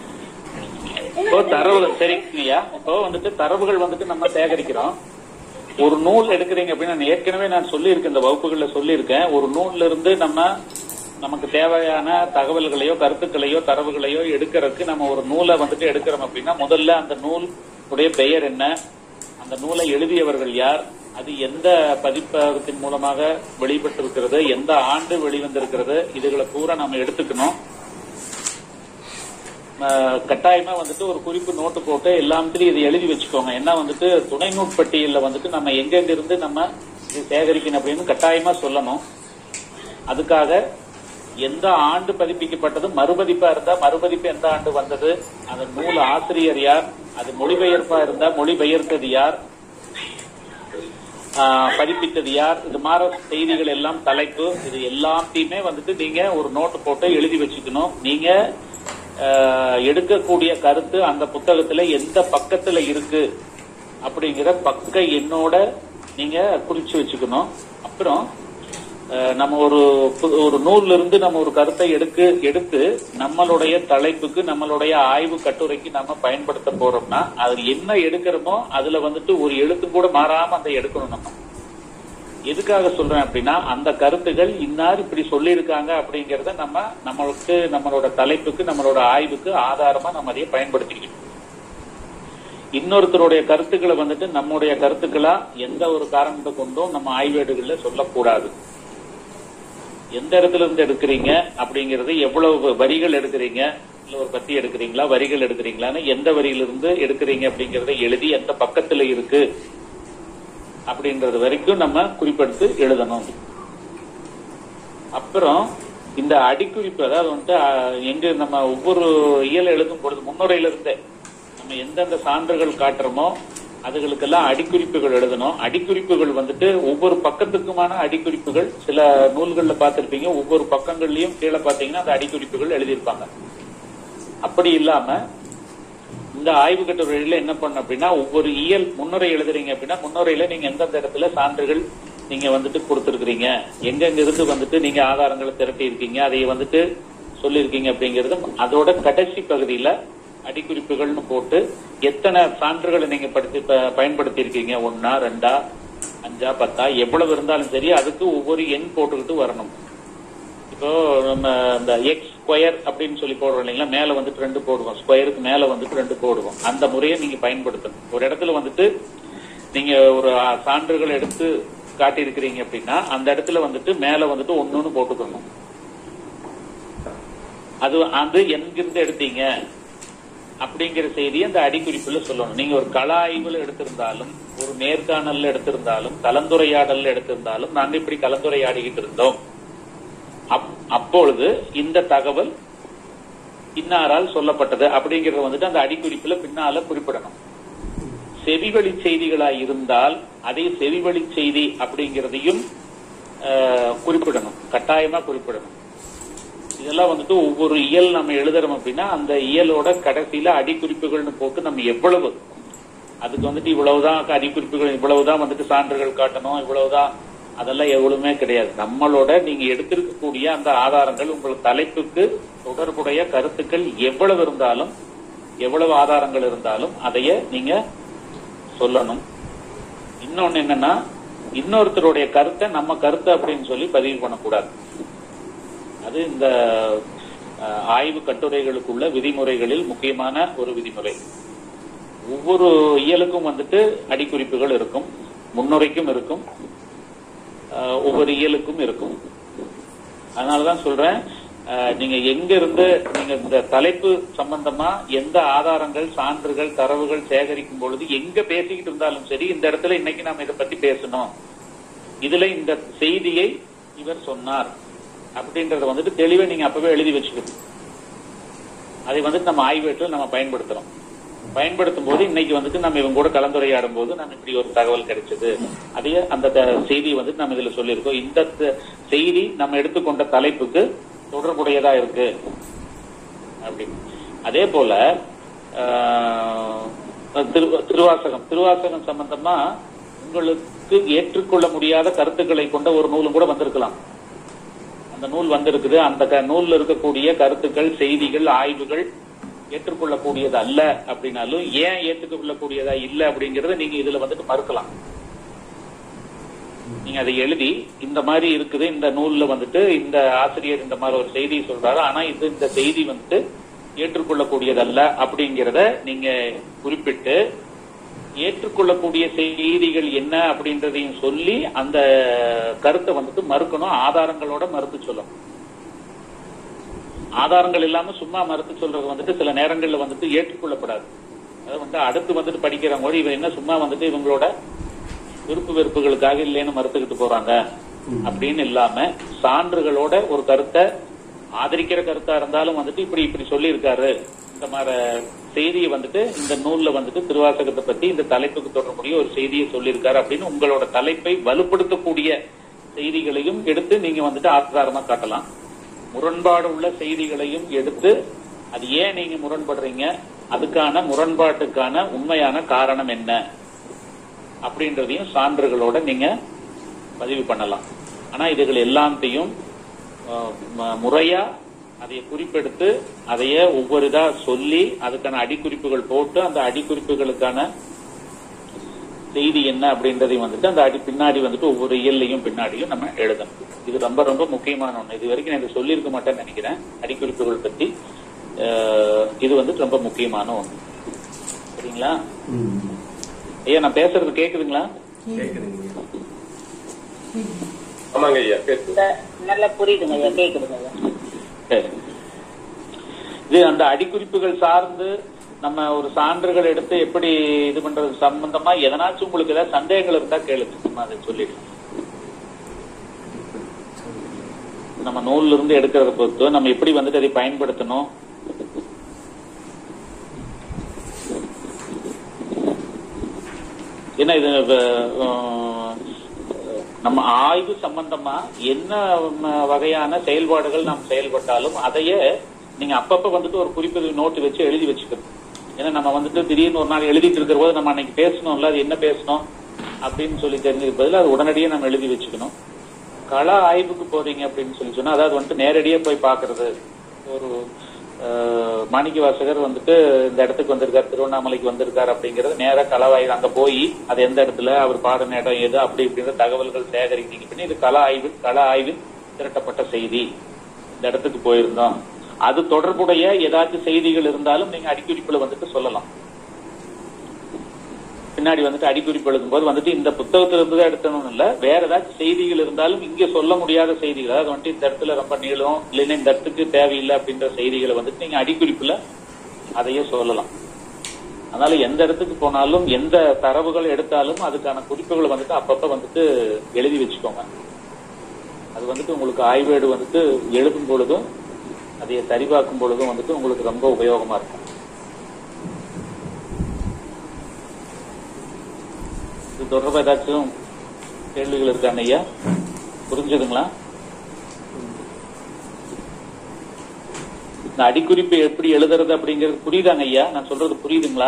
இப்போ தரவு சரிங்கய்யா இப்போ வந்துட்டு தரவுகள் வந்துட்டு நம்ம சேகரிக்கிறோம் ஒரு நூல் எடுக்கிறீங்க அப்படின்னு நான் ஏற்கனவே நான் சொல்லியிருக்கேன் இந்த வகுப்புகள்ல சொல்லியிருக்கேன் ஒரு நூல்ல இருந்து நம்ம நமக்கு தேவையான தகவல்களையோ கருத்துக்களையோ தரவுகளையோ எடுக்கிறதுக்கு நம்ம ஒரு நூலை வந்துட்டு எடுக்கிறோம் அப்படின்னா முதல்ல அந்த நூல் உடைய பெயர் என்ன அந்த நூலை எழுதியவர்கள் யார் அது எந்த பதிப்பகத்தின் மூலமாக வெளிப்பட்டிருக்கிறது எந்த ஆண்டு வெளிவந்திருக்கிறது இதுகளை பூரா நம்ம எடுத்துக்கணும் அஹ் கட்டாயமா வந்துட்டு ஒரு குறிப்பு நோட்டு போட்டு எல்லாத்தையும் இது எழுதி வச்சுக்கோங்க என்ன வந்துட்டு துணை நூற்பட்டியல்ல வந்துட்டு நம்ம எங்கெங்க இருந்து நம்ம இது சேகரிக்கணும் அப்படின்னு கட்டாயமா சொல்லணும் அதுக்காக எந்த ஆண்டு பதிப்பிக்கப்பட்டது மறுபதிப்பா இருந்தா மறுபதிப்பு எந்த ஆண்டு வந்தது அந்த நூல் ஆசிரியர் யார் அது மொழிபெயர்ப்பா இருந்தா மொழிபெயர்த்தது யார் ஆஹ் பதிப்பித்தது யார் இது மாதிரி செய்திகள் எல்லாம் தலைப்பு இது எல்லாத்தையுமே வந்துட்டு நீங்க ஒரு நோட்டு போட்டு எழுதி வச்சுக்கணும் நீங்க ஆஹ் எடுக்கக்கூடிய கருத்து அந்த புத்தகத்துல எந்த பக்கத்துல இருக்கு அப்படிங்கிற பக்க எண்ணோட நீங்க குறிச்சு வச்சுக்கணும் அப்புறம் அஹ் நம்ம ஒரு பு- ஒரு நூல்ல இருந்து நம்ம ஒரு கருத்தை எடுக்க எடுத்து நம்மளுடைய தலைப்புக்கு நம்மளுடைய ஆய்வு கட்டுரைக்கு நம்ம பயன்படுத்த போறோம்னா அது என்ன எடுக்கிறோமோ அதுல வந்துட்டு ஒரு எழுத்து கூட மாறாம அந்த எடுக்கணும் நம்ம எதுக்காக சொல்றேன் அப்படின்னா அந்த கருத்துகள் இன்னார் இப்படி சொல்லியிருக்காங்க அப்படிங்கறத நம்ம நம்மளுக்கு நம்மளோட தலைப்புக்கு நம்மளோட ஆய்வுக்கு ஆதாரமா நம்ம அதையே பயன்படுத்திக்கணும் இன்னொருத்தருடைய கருத்துக்களை வந்துட்டு நம்முடைய கருத்துக்களா எந்த ஒரு காரணத்தை கொண்டும் நம்ம ஆய்வேடுகள்ல சொல்லக்கூடாது எந்த இடத்துல இருந்து எடுக்கிறீங்க அப்படிங்கறது எவ்வளவு வரிகள் எடுக்கிறீங்க இல்ல ஒரு பத்தி எடுக்கிறீங்களா வரிகள் எடுக்கிறீங்களான்னு எந்த வரியிலிருந்து எடுக்கிறீங்க அப்படிங்கறத எழுதி எந்த பக்கத்துல இருக்கு அப்படின்றது வரைக்கும் நம்ம குறிப்பெடுத்து எழுதணும் அப்புறம் இந்த அடிக்குறிப்பு அதாவது வந்து அஹ், எங்க நம்ம ஒவ்வொரு இயல் எழுதும் பொழுது முன்னுரையில இருந்தே நம்ம எந்தெந்த சான்றுகள் காட்டுறோமோ அதுகளுக்கெல்லாம் அடிக்குறிப்புகள் எழுதணும் அடிக்குறிப்புகள் வந்துட்டு ஒவ்வொரு பக்கத்துக்குமான அடிக்குறிப்புகள் சில நூல்கள்ல பார்த்திருப்பீங்க ஒவ்வொரு பக்கங்கள்லயும் கீழே பாத்தீங்கன்னா அந்த அடிக்குறிப்புகள் எழுதியிருப்பாங்க அப்படி இல்லாம இந்த ஆய்வு கட்டுரையில என்ன பண்ண அப்படின்னா ஒவ்வொரு இயல் முன்னுரை எழுதுறீங்க அப்படின்னா முன்னுரையில நீங்க எந்தெந்த இடத்துல சான்றுகள் நீங்க வந்துட்டு கொடுத்திருக்கிறீங்க எங்கெங்க இருந்து வந்துட்டு நீங்க ஆதாரங்களை திரட்டி இருக்கீங்க அதை வந்துட்டு சொல்லியிருக்கீங்க அப்படிங்கறது அதோட கடைசி பகுதியில அடிக்குறிப்புகள்னு போட்டு எத்தனை சான்றுகளை நீங்க படித்து ப- பயன்படுத்தி இருக்கீங்க ஒன்னா ரெண்டா அஞ்சா பத்தா எவ்வளவு இருந்தாலும் சரி அதுக்கு ஒவ்வொரு எண் போட்டுக்கிட்டு வரணும் இப்போ நம்ம இந்த எக்ஸ் ஸ்கொயர் அப்படின்னு சொல்லி போடுறோம் இல்லைங்களா மேல வந்துட்டு ரெண்டு போடுவோம் ஸ்கொயருக்கு மேல வந்துட்டு ரெண்டு போடுவோம் அந்த முறையை நீங்க பயன்படுத்தணும் ஒரு இடத்துல வந்துட்டு நீங்க ஒரு ஆ, சான்றுகள் எடுத்து காட்டியிருக்கிறீங்க அப்படின்னா அந்த இடத்துல வந்துட்டு மேல வந்துட்டு ஒன்னொன்னு போட்டுக்கணும் அது அது எங்கிருந்து எடுத்தீங்க அப்படிங்கிற செய்தியை அந்த அடிக்குறிப்புல சொல்லணும் நீங்க ஒரு கள ஆய்வுல எடுத்திருந்தாலும் ஒரு நேர்காணல்ல எடுத்திருந்தாலும் கலந்துரையாடல்ல எடுத்திருந்தாலும் நாங்க இப்படி கலந்துரையாடிக்கிட்டு இருந்தோம் அப்- அப்பொழுது இந்த தகவல் இன்னாரால் சொல்லப்பட்டது அப்படிங்கறத வந்துட்டு அந்த அடிக்குறிப்புல பின்னால குறிப்பிடணும் செவிவழி செய்திகளா இருந்தால் அதை செவிவழி செய்தி அப்படிங்கறதையும் அஹ், குறிப்பிடணும் கட்டாயமா குறிப்பிடணும் இதெல்லாம் வந்துட்டு ஒவ்வொரு இயல் நம்ம எழுதுறோம் அப்படின்னா அந்த இயலோட கடைசியில அடிக்குறிப்புகள்னு போட்டு நம்ம எவ்வளவு அதுக்கு வந்துட்டு இவ்வளவுதான் அடிக்குறிப்புகள் இவ்வளவுதான் வந்துட்டு சான்றுகள் காட்டணும் இவ்வளவுதான் அதெல்லாம் எவ்வளவுமே கிடையாது நம்மளோட நீங்க எடுத்திருக்கக்கூடிய அந்த ஆதாரங்கள் உங்கள் தலைப்புக்கு தொடர்புடைய கருத்துக்கள் எவ்வளவு இருந்தாலும் எவ்வளவு ஆதாரங்கள் இருந்தாலும் அதைய நீங்க சொல்லணும் இன்னொன்னு என்னன்னா இன்னொருத்தருடைய கருத்தை நம்ம கருத்து அப்படின்னு சொல்லி பதிவு பண்ணக்கூடாது அது இந்த அஹ், ஆய்வு கட்டுரைகளுக்குள்ள விதிமுறைகளில் முக்கியமான ஒரு விதிமுறை ஒவ்வொரு இயலுக்கும் வந்துட்டு அடிக்குறிப்புகள் இருக்கும் முன்னுரைக்கும் இருக்கும் அஹ், ஒவ்வொரு இயலுக்கும் இருக்கும் அதனாலதான் சொல்றேன் அஹ், நீங்க எங்க இருந்து நீங்க இந்த தலைப்பு சம்பந்தமா எந்த ஆதாரங்கள் சான்றுகள் தரவுகள் சேகரிக்கும் பொழுது எங்க பேசிக்கிட்டு இருந்தாலும் சரி இந்த இடத்துல இன்னைக்கு நாம இதை பத்தி பேசணும் இதுல இந்த செய்தியை இவர் சொன்னார் அப்படின்றத வந்துட்டு தெளிவா நீங்க அப்பவே எழுதி வச்சுக்கணும் அதை வந்துட்டு நம்ம ஆய்வேட்டில் நம்ம பயன்படுத்துறோம் பயன்படுத்தும் போது இன்னைக்கு வந்துட்டு நம்ம இவங்க கூட கலந்துரையாடும் போது நம்ம இப்படி ஒரு தகவல் கிடைச்சது அதே அந்த த- செய்தியை வந்துட்டு நம்ம இதுல சொல்லியிருக்கோம் இந்த த- செய்தி நம்ம எடுத்துக்கொண்ட தலைப்புக்கு தொடர்புடையதா இருக்கு அப்படின்னு அதே போல ஆஹ், திரு- திருவாசகம் திருவாசகம் சம்பந்தமா உங்களுக்கு ஏற்றுக்கொள்ள முடியாத கருத்துக்களை கொண்ட ஒரு நூலும் கூட வந்திருக்கலாம் அந்த நூல் வந்திருக்குது அந்த க- நூல்ல இருக்கக்கூடிய கருத்துக்கள் செய்திகள் ஆய்வுகள் ஏற்றுக்கொள்ளக்கூடியது அல்ல அப்படின்னாலும் ஏன் ஏற்றுக்கொள்ளக்கூடியதா இல்ல அப்படிங்கறத நீங்க இதுல வந்துட்டு மறுக்கலாம் நீங்க அதை எழுதி இந்த மாதிரி இருக்குது இந்த நூல்ல வந்துட்டு இந்த ஆசிரியர் இந்த மாதிரி ஒரு செய்தியை சொல்றாரு ஆனா இது இந்த செய்தி வந்துட்டு ஏற்றுக்கொள்ளக்கூடியதல்ல அப்படிங்கறத நீங்க குறிப்பிட்டு ஏற்றுக்கொள்ளக்கூடிய செய்திகள் என்ன அப்படின்றதையும் சொல்லி அந்த கருத்தை வந்துட்டு மறுக்கணும் ஆதாரங்களோட மறுத்து சொல்லணும் ஆதாரங்கள் இல்லாம சும்மா மறுத்து சொல்றது வந்துட்டு சில நேரங்கள்ல வந்துட்டு ஏற்றுக்கொள்ளப்படாது அது வந்து அடுத்து வந்துட்டு படிக்கிறவங்க கூட இவன் என்ன சும்மா வந்துட்டு இவங்களோட விருப்பு வெறுப்புகளுக்காக இல்லைன்னு மறுத்துக்கிட்டு போறாங்க அப்படின்னு இல்லாம சான்றுகளோட ஒரு கருத்தை ஆதரிக்கிற கருத்தா இருந்தாலும் வந்துட்டு இப்படி இப்படி சொல்லி இருக்காரு இந்த மாதிரி செய்தியை வந்துட்டு இந்த நூல்ல வந்துட்டு திருவாசகத்தை பத்தி இந்த தலைப்புக்கு தொடர்புடைய ஒரு செய்தியை சொல்லியிருக்காரு அப்படின்னு உங்களோட தலைப்பை வலுப்படுத்தக்கூடிய செய்திகளையும் எடுத்து நீங்க வந்துட்டு ஆதாரமா காட்டலாம் முரண்பாடு உள்ள செய்திகளையும் எடுத்து அது ஏன் நீங்க முரண்படுறீங்க அதுக்கான முரண்பாட்டுக்கான உண்மையான காரணம் என்ன அப்படின்றதையும் சான்றுகளோட நீங்க பதிவு பண்ணலாம் ஆனா இதுகள் எல்லாத்தையும் அஹ், ம- முறையா அதை குறிப்பெடுத்து அதைய ஒவ்வொரு இதா சொல்லி அதுக்கான அடிக்குறிப்புகள் போட்டு அந்த அடிக்குறிப்புகளுக்கான செய்தி என்ன அப்படின்றதையும் வந்துட்டு அந்த அடி பின்னாடி வந்துட்டு ஒவ்வொரு இயல்லையும் பின்னாடியும் நம்ம எழுதணும் இது ரொம்ப ரொம்ப முக்கியமான ஒண்ணு இது வரைக்கும் நான் இதை சொல்லியிருக்க மாட்டேன்னு நினைக்கிறேன் அடிக்குறிப்புகள் பத்தி அஹ், இது வந்துட்டு ரொம்ப முக்கியமான ஒண்ணு சரிங்களா ஐயா நான் பேசுறது கேக்குதுங்களா ஆமாங்க ஐயா கேட்டு இந்த நல்லா புரியுதுங்க ஐயா கேக்குதுங்க ஐயா சரி. இது அந்த அடிக்குறிப்புகள் சார்ந்து நம்ம ஒரு சான்றுகள் எடுத்து எப்படி இது பண்றது சம்பந்தமா எதனாச்சும் உங்களுக்கு ஏதாவது சந்தேகங்கள் இருந்தா கேளுங்க சும்மா அதை சொல்லிடலாம் நம்ம நூல்ல இருந்து எடுக்கிறத பொறுத்து நம்ம எப்படி வந்துட்டு அதை பயன்படுத்தணும் ஏன்னா இது அஹ், நம்ம ஆய்வு சம்பந்தமா என்ன ம- வகையான செயல்பாடுகள் நாம் செயல்பட்டாலும் அதையே நீங்க அப்பப்ப வந்துட்டு ஒரு குறிப்பு நோட்டு வச்சு எழுதி வச்சுக்கணும் ஏன்னா நம்ம வந்துட்டு திடீர்னு ஒரு நாள் எழுதிட்டு இருக்கிற போது நம்ம அன்னைக்கு பேசணும்ல அது என்ன பேசணும் அப்படின்னு சொல்லி தெரிஞ்சதுக்கு பதிலா அது உடனடியே நம்ம எழுதி வச்சுக்கணும் கள ஆய்வுக்கு போறீங்க அப்படின்னு சொல்லி சொன்னா அதாவது வந்துட்டு நேரடியா போய் பாக்குறது ஒரு அஹ், மாணிக்க வாசகர் வந்துட்டு இந்த இடத்துக்கு வந்திருக்காரு திருவண்ணாமலைக்கு வந்திருக்காரு அப்படிங்கறது நேரா களவாய்வு அங்க போய் அது எந்த இடத்துல அவர் பாடின இடம் எது அப்படி இப்படின்ற தகவல்கள் சேகரிக்கிறீங்க பண்ணி இது கள ஆய்வு கள ஆய்வில் திரட்டப்பட்ட செய்தி இந்த இடத்துக்கு போயிருந்தோம் அது தொடர்புடைய ஏதாச்சும் செய்திகள் இருந்தாலும் நீங்க அடிக்குறிப்புல வந்துட்டு சொல்லலாம் பின்னாடி வந்துட்டு அடிக்குறிப்பு எழுதும்போது வந்துட்டு இந்த புத்தகத்துல இருந்து தான் எடுத்தணும் இல்ல வேற ஏதாச்சும் செய்திகள் இருந்தாலும் இங்க சொல்ல முடியாத செய்திகள் அதாவது வந்துட்டு இந்த இடத்துல ரொம்ப நீளம் இல்லைன்னா இந்த இடத்துக்கு தேவையில்லை அப்படின்ற செய்திகளை வந்துட்டு நீங்க அடிக்குறிப்புல அதையே சொல்லலாம் அதனால எந்த இடத்துக்கு போனாலும் எந்த தரவுகள் எடுத்தாலும் அதுக்கான குறிப்புகளை வந்துட்டு அப்பப்ப வந்துட்டு எழுதி வச்சுக்கோங்க அது அது வந்துட்டு உங்களுக்கு ஆய்வேடு வந்துட்டு எழுதும் பொழுதும் அதை சரிபார்க்கும் பொழுதும் வந்துட்டு உங்களுக்கு ரொம்ப உபயோகமா இருக்கும் இது தொடர்பா ஏதாச்சும் கேள்விகள் இருக்காங்க ஐயா புரிஞ்சுதுங்களா இந்த அடிக்குறிப்பு எப்படி எழுதுறது அப்படிங்கிறது புரியுதாங்க ஐயா நான் சொல்றது புரியுதுங்களா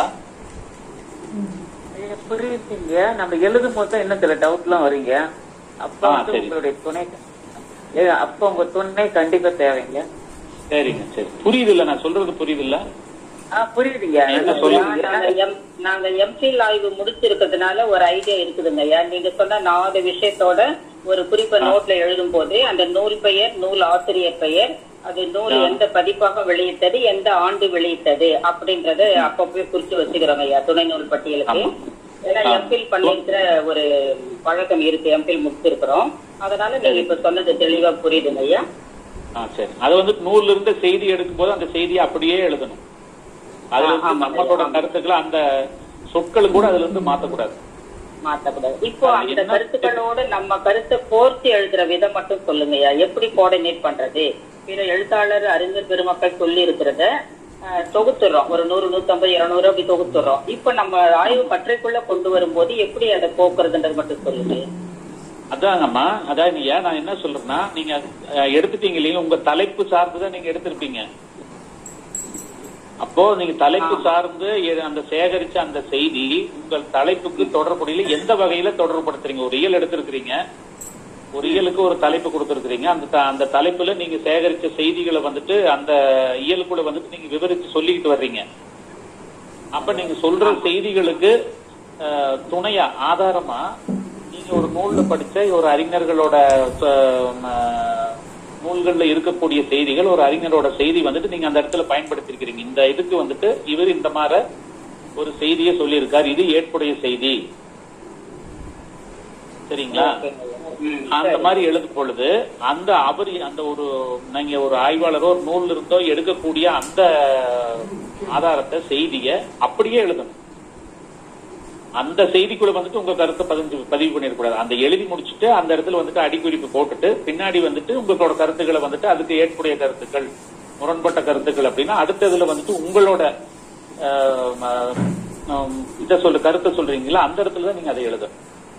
ஐயா, புரியுதுங்க நம்ம எழுதும் போது தான் இன்னும் சில டவுட் எல்லாம் வரீங்க அப்ப ஆ, வந்து சரி. உங்களுடைய துணை ஏ, அப்ப உங்க துணை கண்டிப்பா தேவைங்க சரிங்க சரி புரியுது இல்ல நான் சொல்றது புரியுது இல்ல ஆ, புரியுதுங்க என்ன சொல்லுங்க? நாங்க எம் நாங்க எம்ஃபில் ஆய்வு முடிச்சிருக்கிறதுனால ஒரு ஐடியா இருக்குதுங்க ஐயா நீங்க சொன்ன நாலு விஷயத்தோட ஒரு குறிப்பை நோட்ல எழுதும் போது அந்த நூல் பெயர் நூல் ஆசிரியர் பெயர் அது நூல் ஆ. எந்த பதிப்பாக வெளியிட்டது எந்த ஆண்டு வெளியிட்டது அப்படின்றத அப்பப்பவே குறிச்சு வச்சுக்கிறோங்க ஐயா துணை நூல் பட்டியலுக்கு ஆமா. ஏன்னா ஆ. எம்பில் பண்ணிருக்கிற ஒரு பழக்கம் இருக்கு எம்பில் முடிச்சிருக்கிறோம் அதனால நீங்க இப்ப சொன்னது தெளிவா புரியுதுங்க ஐயா ஆ சரி அது வந்து நூல்ல இருந்து செய்தி எடுக்கும் போது அந்த செய்தியை அப்படியே எழுதணும் அதுல ஆ, இருந்து ஆமாங்க. நம்மளோட கருத்துக்களை அந்த சொற்கள் கூட அதுல இருந்து மாத்தக்கூடாது மாத்தக்கூடாது இப்போ அது அந்த என்ன- கருத்துக்களோட நம்ம கருத்தை கோர்த்து எழுதுற விதம் மட்டும் சொல்லுங்கய்யா எப்படி கோஆர்டினேட் பண்றது பிற எழுத்தாளர் அறிஞர் பெருமக்கள் சொல்லி இருக்கிறத அஹ், தொகுத்துறோம் ஒரு நூறு நூத்தம்பது இருநூறு அப்படி தொகுத்துறோம் இப்ப நம்ம ஆய்வு கற்றைக்குள்ள கொண்டு வரும்போது எப்படி அதை போக்குறதுன்றது மட்டும் சொல்லுங்க அதாங்கம்மா அதான் ஐயா நான் என்ன சொல்றேன்னா நீங்க அஹ், எடுத்துட்டீங்க இல்லையா உங்க தலைப்பு சார்ந்துதான் நீங்க எடுத்திருப்பீங்க அப்போ நீங்க தலைப்பு சார்ந்து எ- அந்த சேகரிச்ச அந்த செய்தி உங்கள் தலைப்புக்கு தொடர்புடைய எந்த வகையில தொடர்புபடுத்துறீங்க ஒரு இயல் எடுத்திருக்கிறீங்க ஒரு இயலுக்கு ஒரு தலைப்பு கொடுத்திருக்கிறீங்க அந்த த- அந்த தலைப்புல நீங்க சேகரிச்ச செய்திகளை வந்துட்டு அந்த இயலுக்குள்ள வந்துட்டு நீங்க விவரிச்சு சொல்லிக்கிட்டு வர்றீங்க அப்ப நீங்க சொல்ற செய்திகளுக்கு அஹ், துணையா ஆதாரமா நீங்க ஒரு நூல்ல படிச்ச ஒரு அறிஞர்களோட அஹ், ம, நூல்கள்ல இருக்கக்கூடிய செய்திகள் ஒரு அறிஞரோட செய்தி வந்துட்டு நீங்க அந்த இடத்துல பயன்படுத்திருக்கிறீங்க இந்த இதுக்கு வந்துட்டு இவர் இந்த மாதிரி ஒரு செய்தியை சொல்லியிருக்கார் இது ஏற்புடைய செய்தி சரிங்களா அந்த மாதிரி எழுதும் பொழுது அந்த அவர் அந்த ஒரு நீங்க ஒரு ஆய்வாளரோ ஒரு நூல் இருந்தோ எடுக்கக்கூடிய அந்த ஆதாரத்தை செய்திய அப்படியே எழுதணும் அந்த செய்திக்குள்ள வந்துட்டு உங்க கருத்தை பதிஞ்சு பதிவு பண்ணிடக்கூடாது அந்த எழுதி முடிச்சுட்டு அந்த இடத்துல வந்துட்டு அடிக்குறிப்பு போட்டுட்டு பின்னாடி வந்துட்டு உங்களோட கருத்துக்களை வந்துட்டு அதுக்கு ஏற்புடைய கருத்துக்கள் முரண்பட்ட கருத்துக்கள் அப்படின்னா அடுத்ததுல வந்துட்டு உங்களோட ஆஹ், ம- ஆம், இத சொல்ற கருத்தை சொல்றீங்களா அந்த இடத்துல தான் நீங்க அதை எழுதணும்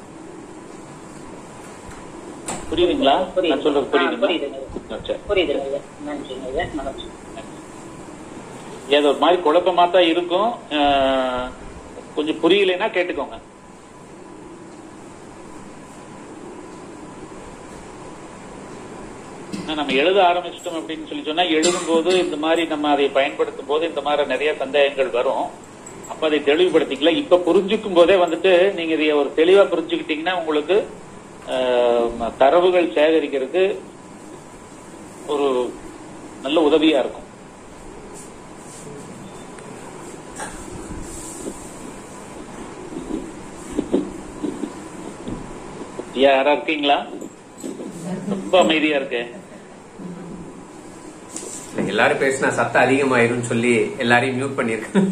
புரியுதுங்களா நான் சொல்றது புரியுதுங்களா புரியுதுங்க ஆ, சரி புரியுதுங்க ஐயா நன்றிங்க ஐயா நன்றி ஏதோ ஒரு மாதிரி குழப்பமா தான் இருக்கும் ஆஹ், கொஞ்சம் புரியலைன்னா கேட்டுக்கோங்க ஆனா, நம்ம எழுத ஆரம்பிச்சிட்டோம் அப்படின்னு சொல்லி சொன்னா எழுதும் போது இந்த மாதிரி நம்ம அதை பயன்படுத்தும் போது இந்த மாதிரி நிறைய சந்தேகங்கள் வரும் அப்ப அதை தெளிவுபடுத்திக்கல இப்ப புரிஞ்சுக்கும் போதே வந்துட்டு நீங்க இதை ஒரு தெளிவா புரிஞ்சுக்கிட்டீங்கன்னா உங்களுக்கு ஆஹ், தரவுகள் சேகரிக்கிறதுக்கு ஒரு நல்ல உதவியா இருக்கும் யாரா இருக்கீங்களா ரொம்ப அமைதியா இருக்கு இல்ல, எல்லாரும் பேசினா சத்தம் அதிகமாயிரும்னு சொல்லி எல்லாரையும் மியூட் பண்ணிருக்கேன்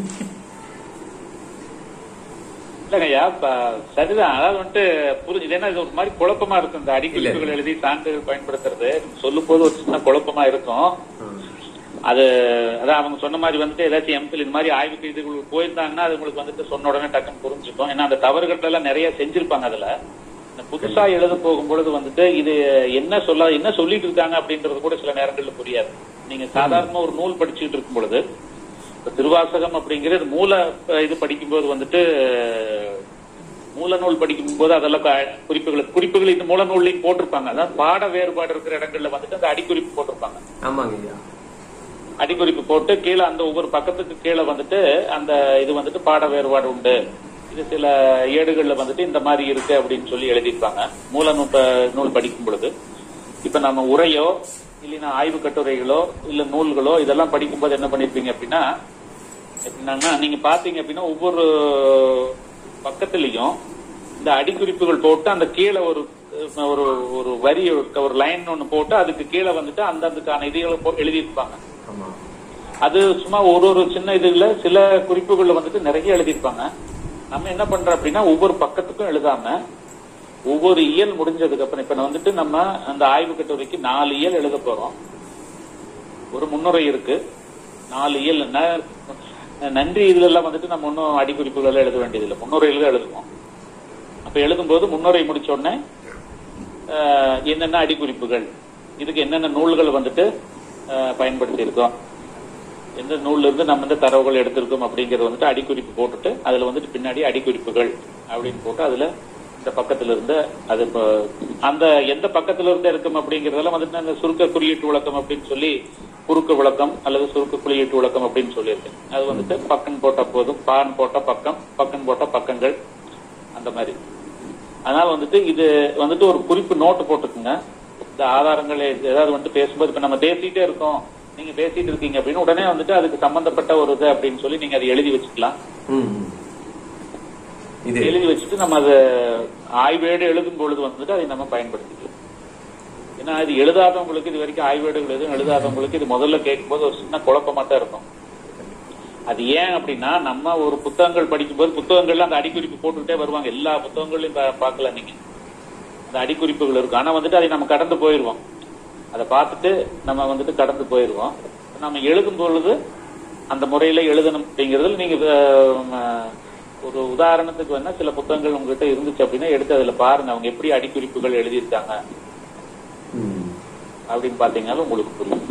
இல்லைங்கய்யா இப்ப சரிதான் அதாவது வந்துட்டு புரிஞ்சு இது என்ன இது ஒரு மாதிரி குழப்பமா இருக்கும் இந்த அடிக்குறிப்புகள் எழுதி சான்றுகள் பயன்படுத்துறது சொல்லும் போது ஒரு சின்ன குழப்பமா இருக்கும் அது அதான் அவங்க சொன்ன மாதிரி வந்துட்டு ஏதாச்சும் எம்பில் இந்த மாதிரி ஆய்வுக்கு இதுகளுக்கு போயிருந்தாங்கன்னா அது உங்களுக்கு வந்துட்டு சொன்ன உடனே டக்குன்னு புரிஞ்சுக்கும் ஏன்னா அந்த தவறுகள் எல்லாம் நிறைய செஞ்சிருப்பாங்க அதுல இந்த புதுசா எழுத போகும்பொழுது வந்துட்டு இது என்ன சொல்ல என்ன சொல்லிட்டு இருக்காங்க அப்படின்றது கூட சில நேரங்கள்ல புரியாது நீங்க சாதாரணமா ஒரு நூல் படிச்சுட்டு இருக்கும் பொழுது இப்ப திருவாசகம் அப்படிங்கிறது மூல அஹ், இது படிக்கும்போது வந்துட்டு மூல நூல் படிக்கும் போது அதெல்லாம் க- குறிப்புகள் குறிப்புகள் இந்த மூல நூல்லையும் போட்டிருப்பாங்க அதாவது பாட வேறுபாடு இருக்கிற இடங்கள்ல வந்துட்டு அந்த அடிக்குறிப்பு போட்டிருப்பாங்க ஆமாங்க ஐயா அடிக்குறிப்பு போட்டு கீழே அந்த ஒவ்வொரு பக்கத்துக்கு கீழே வந்துட்டு அந்த இது வந்துட்டு பாட வேறுபாடு உண்டு இது சில ஏடுகள்ல வந்துட்டு இந்த மாதிரி இருக்கு அப்படின்னு சொல்லி எழுதியிருப்பாங்க மூல நூல் ப- நூல் படிக்கும் பொழுது இப்ப நம்ம உரையோ இல்லைன்னா ஆய்வு கட்டுரைகளோ இல்ல நூல்களோ இதெல்லாம் படிக்கும்போது என்ன பண்ணிருப்பீங்க அப்படின்னா எப்படின்னா நீங்க பாத்தீங்க அப்படின்னா ஒவ்வொரு பக்கத்துலயும் இந்த அடிக்குறிப்புகள் போட்டு அந்த கீழே ஒரு ஒரு ஒரு வரி ஒரு லைன் ஒண்ணு போட்டு அதுக்கு கீழே வந்துட்டு அந்தந்துக்கான இதுகளை போ- எழுதியிருப்பாங்க ஆமா அது சும்மா ஒரு ஒரு சின்ன இதுல சில குறிப்புகள்ல வந்துட்டு நிறைய எழுதியிருப்பாங்க நம்ம என்ன பண்றோம் அப்படின்னா ஒவ்வொரு பக்கத்துக்கும் எழுதாம ஒவ்வொரு இயல் முடிஞ்சதுக்கு அப்புறம் இப்ப நான் வந்துட்டு நம்ம அந்த ஆய்வு கட்டுரைக்கு நாலு இயல் எழுத போறோம் ஒரு முன்னுரை இருக்கு நாலு இயல் ந- நன்றி இதுல எல்லாம் வந்துட்டு நம்ம ஒன்றும் அடிக்குறிப்புகள் எல்லாம் எழுத வேண்டியதில்லை முன்னுரையில தான் எழுதுவோம் அப்ப எழுதும்போது முன்னுரை முடிச்ச உடனே ஆஹ், என்னென்ன அடிக்குறிப்புகள் இதுக்கு என்னென்ன நூல்கள் வந்துட்டு ஆஹ், பயன்படுத்தி இருக்கோம் எந்த நூல்ல இருந்து நம்ம இந்த தரவுகள் எடுத்திருக்கோம் அப்படிங்கறது வந்துட்டு அடிக்குறிப்பு போட்டுட்டு அதுல வந்துட்டு பின்னாடி அடிக்குறிப்புகள் அப்படின்னு போட்டு அதுல இந்த பக்கத்துல இருந்து அது இப்போ அந்த எந்த பக்கத்துல இருந்து இருக்கும் அப்படிங்கறதெல்லாம் வந்துட்டு அந்த சுருக்க குறியீட்டு விளக்கம் அப்படின்னு சொல்லி குறுக்கு விளக்கம் அல்லது சுருக்க குறியீட்டு விளக்கம் அப்படின்னு சொல்லியிருக்கேன் அது வந்துட்டு பக்கம் போட்ட போதும் பான் போட்ட பக்கம் பக்கம் போட்ட பக்கங்கள் அந்த மாதிரி அதனால வந்துட்டு இது வந்துட்டு ஒரு குறிப்பு நோட்டு போட்டுக்குங்க இந்த ஆதாரங்கள் ஏதாவது வந்துட்டு பேசும்போது இப்ப நம்ம பேசிட்டே இருக்கோம் நீங்க பேசிட்டு இருக்கீங்க அப்படின்னு உடனே வந்துட்டு அதுக்கு சம்பந்தப்பட்ட ஒரு இது அப்படின்னு சொல்லி நீங்க அதை எழுதி வச்சுக்கலாம் ம், ம். இது எழுதி வச்சுட்டு நம்ம அதை ஆய்வேடு எழுதும் பொழுது வந்துட்டு அதை நம்ம பயன்படுத்திக்கலாம் ஏன்னா இது எழுதாதவங்களுக்கு இது வரைக்கும் ஆய்வேடுகள் எதுவும் எழுதாதவங்களுக்கு இது முதல்ல கேட்கும்போது ஒரு சின்ன குழப்பமா தான் இருக்கும் அது ஏன் அப்படின்னா நம்ம ஒரு புத்தகங்கள் படிக்கும்போது புத்தகங்கள்ல அந்த அடிக்குறிப்பு போட்டுக்கிட்டே வருவாங்க எல்லா புத்தகங்களையும் பா- பார்க்கலாம் நீங்க அந்த அடிக்குறிப்புகள் இருக்கும் ஆனா வந்துட்டு அதை நம்ம கடந்து போயிருவோம் அதை பார்த்துட்டு நம்ம வந்துட்டு கடந்து போயிருவோம் நம்ம எழுதும் பொழுது அந்த முறையில எழுதணும் அப்படிங்கறதுல நீங்க அஹ், ஒரு உதாரணத்துக்கு வேணா சில புத்தகங்கள் உங்ககிட்ட இருந்துச்சு அப்படின்னா எடுத்து அதுல பாருங்க அவங்க எப்படி அடிக்குறிப்புகள் எழுதியிருக்காங்க ம். அப்படின்னு பாத்தீங்கன்னாலும் உங்களுக்கு புரியும்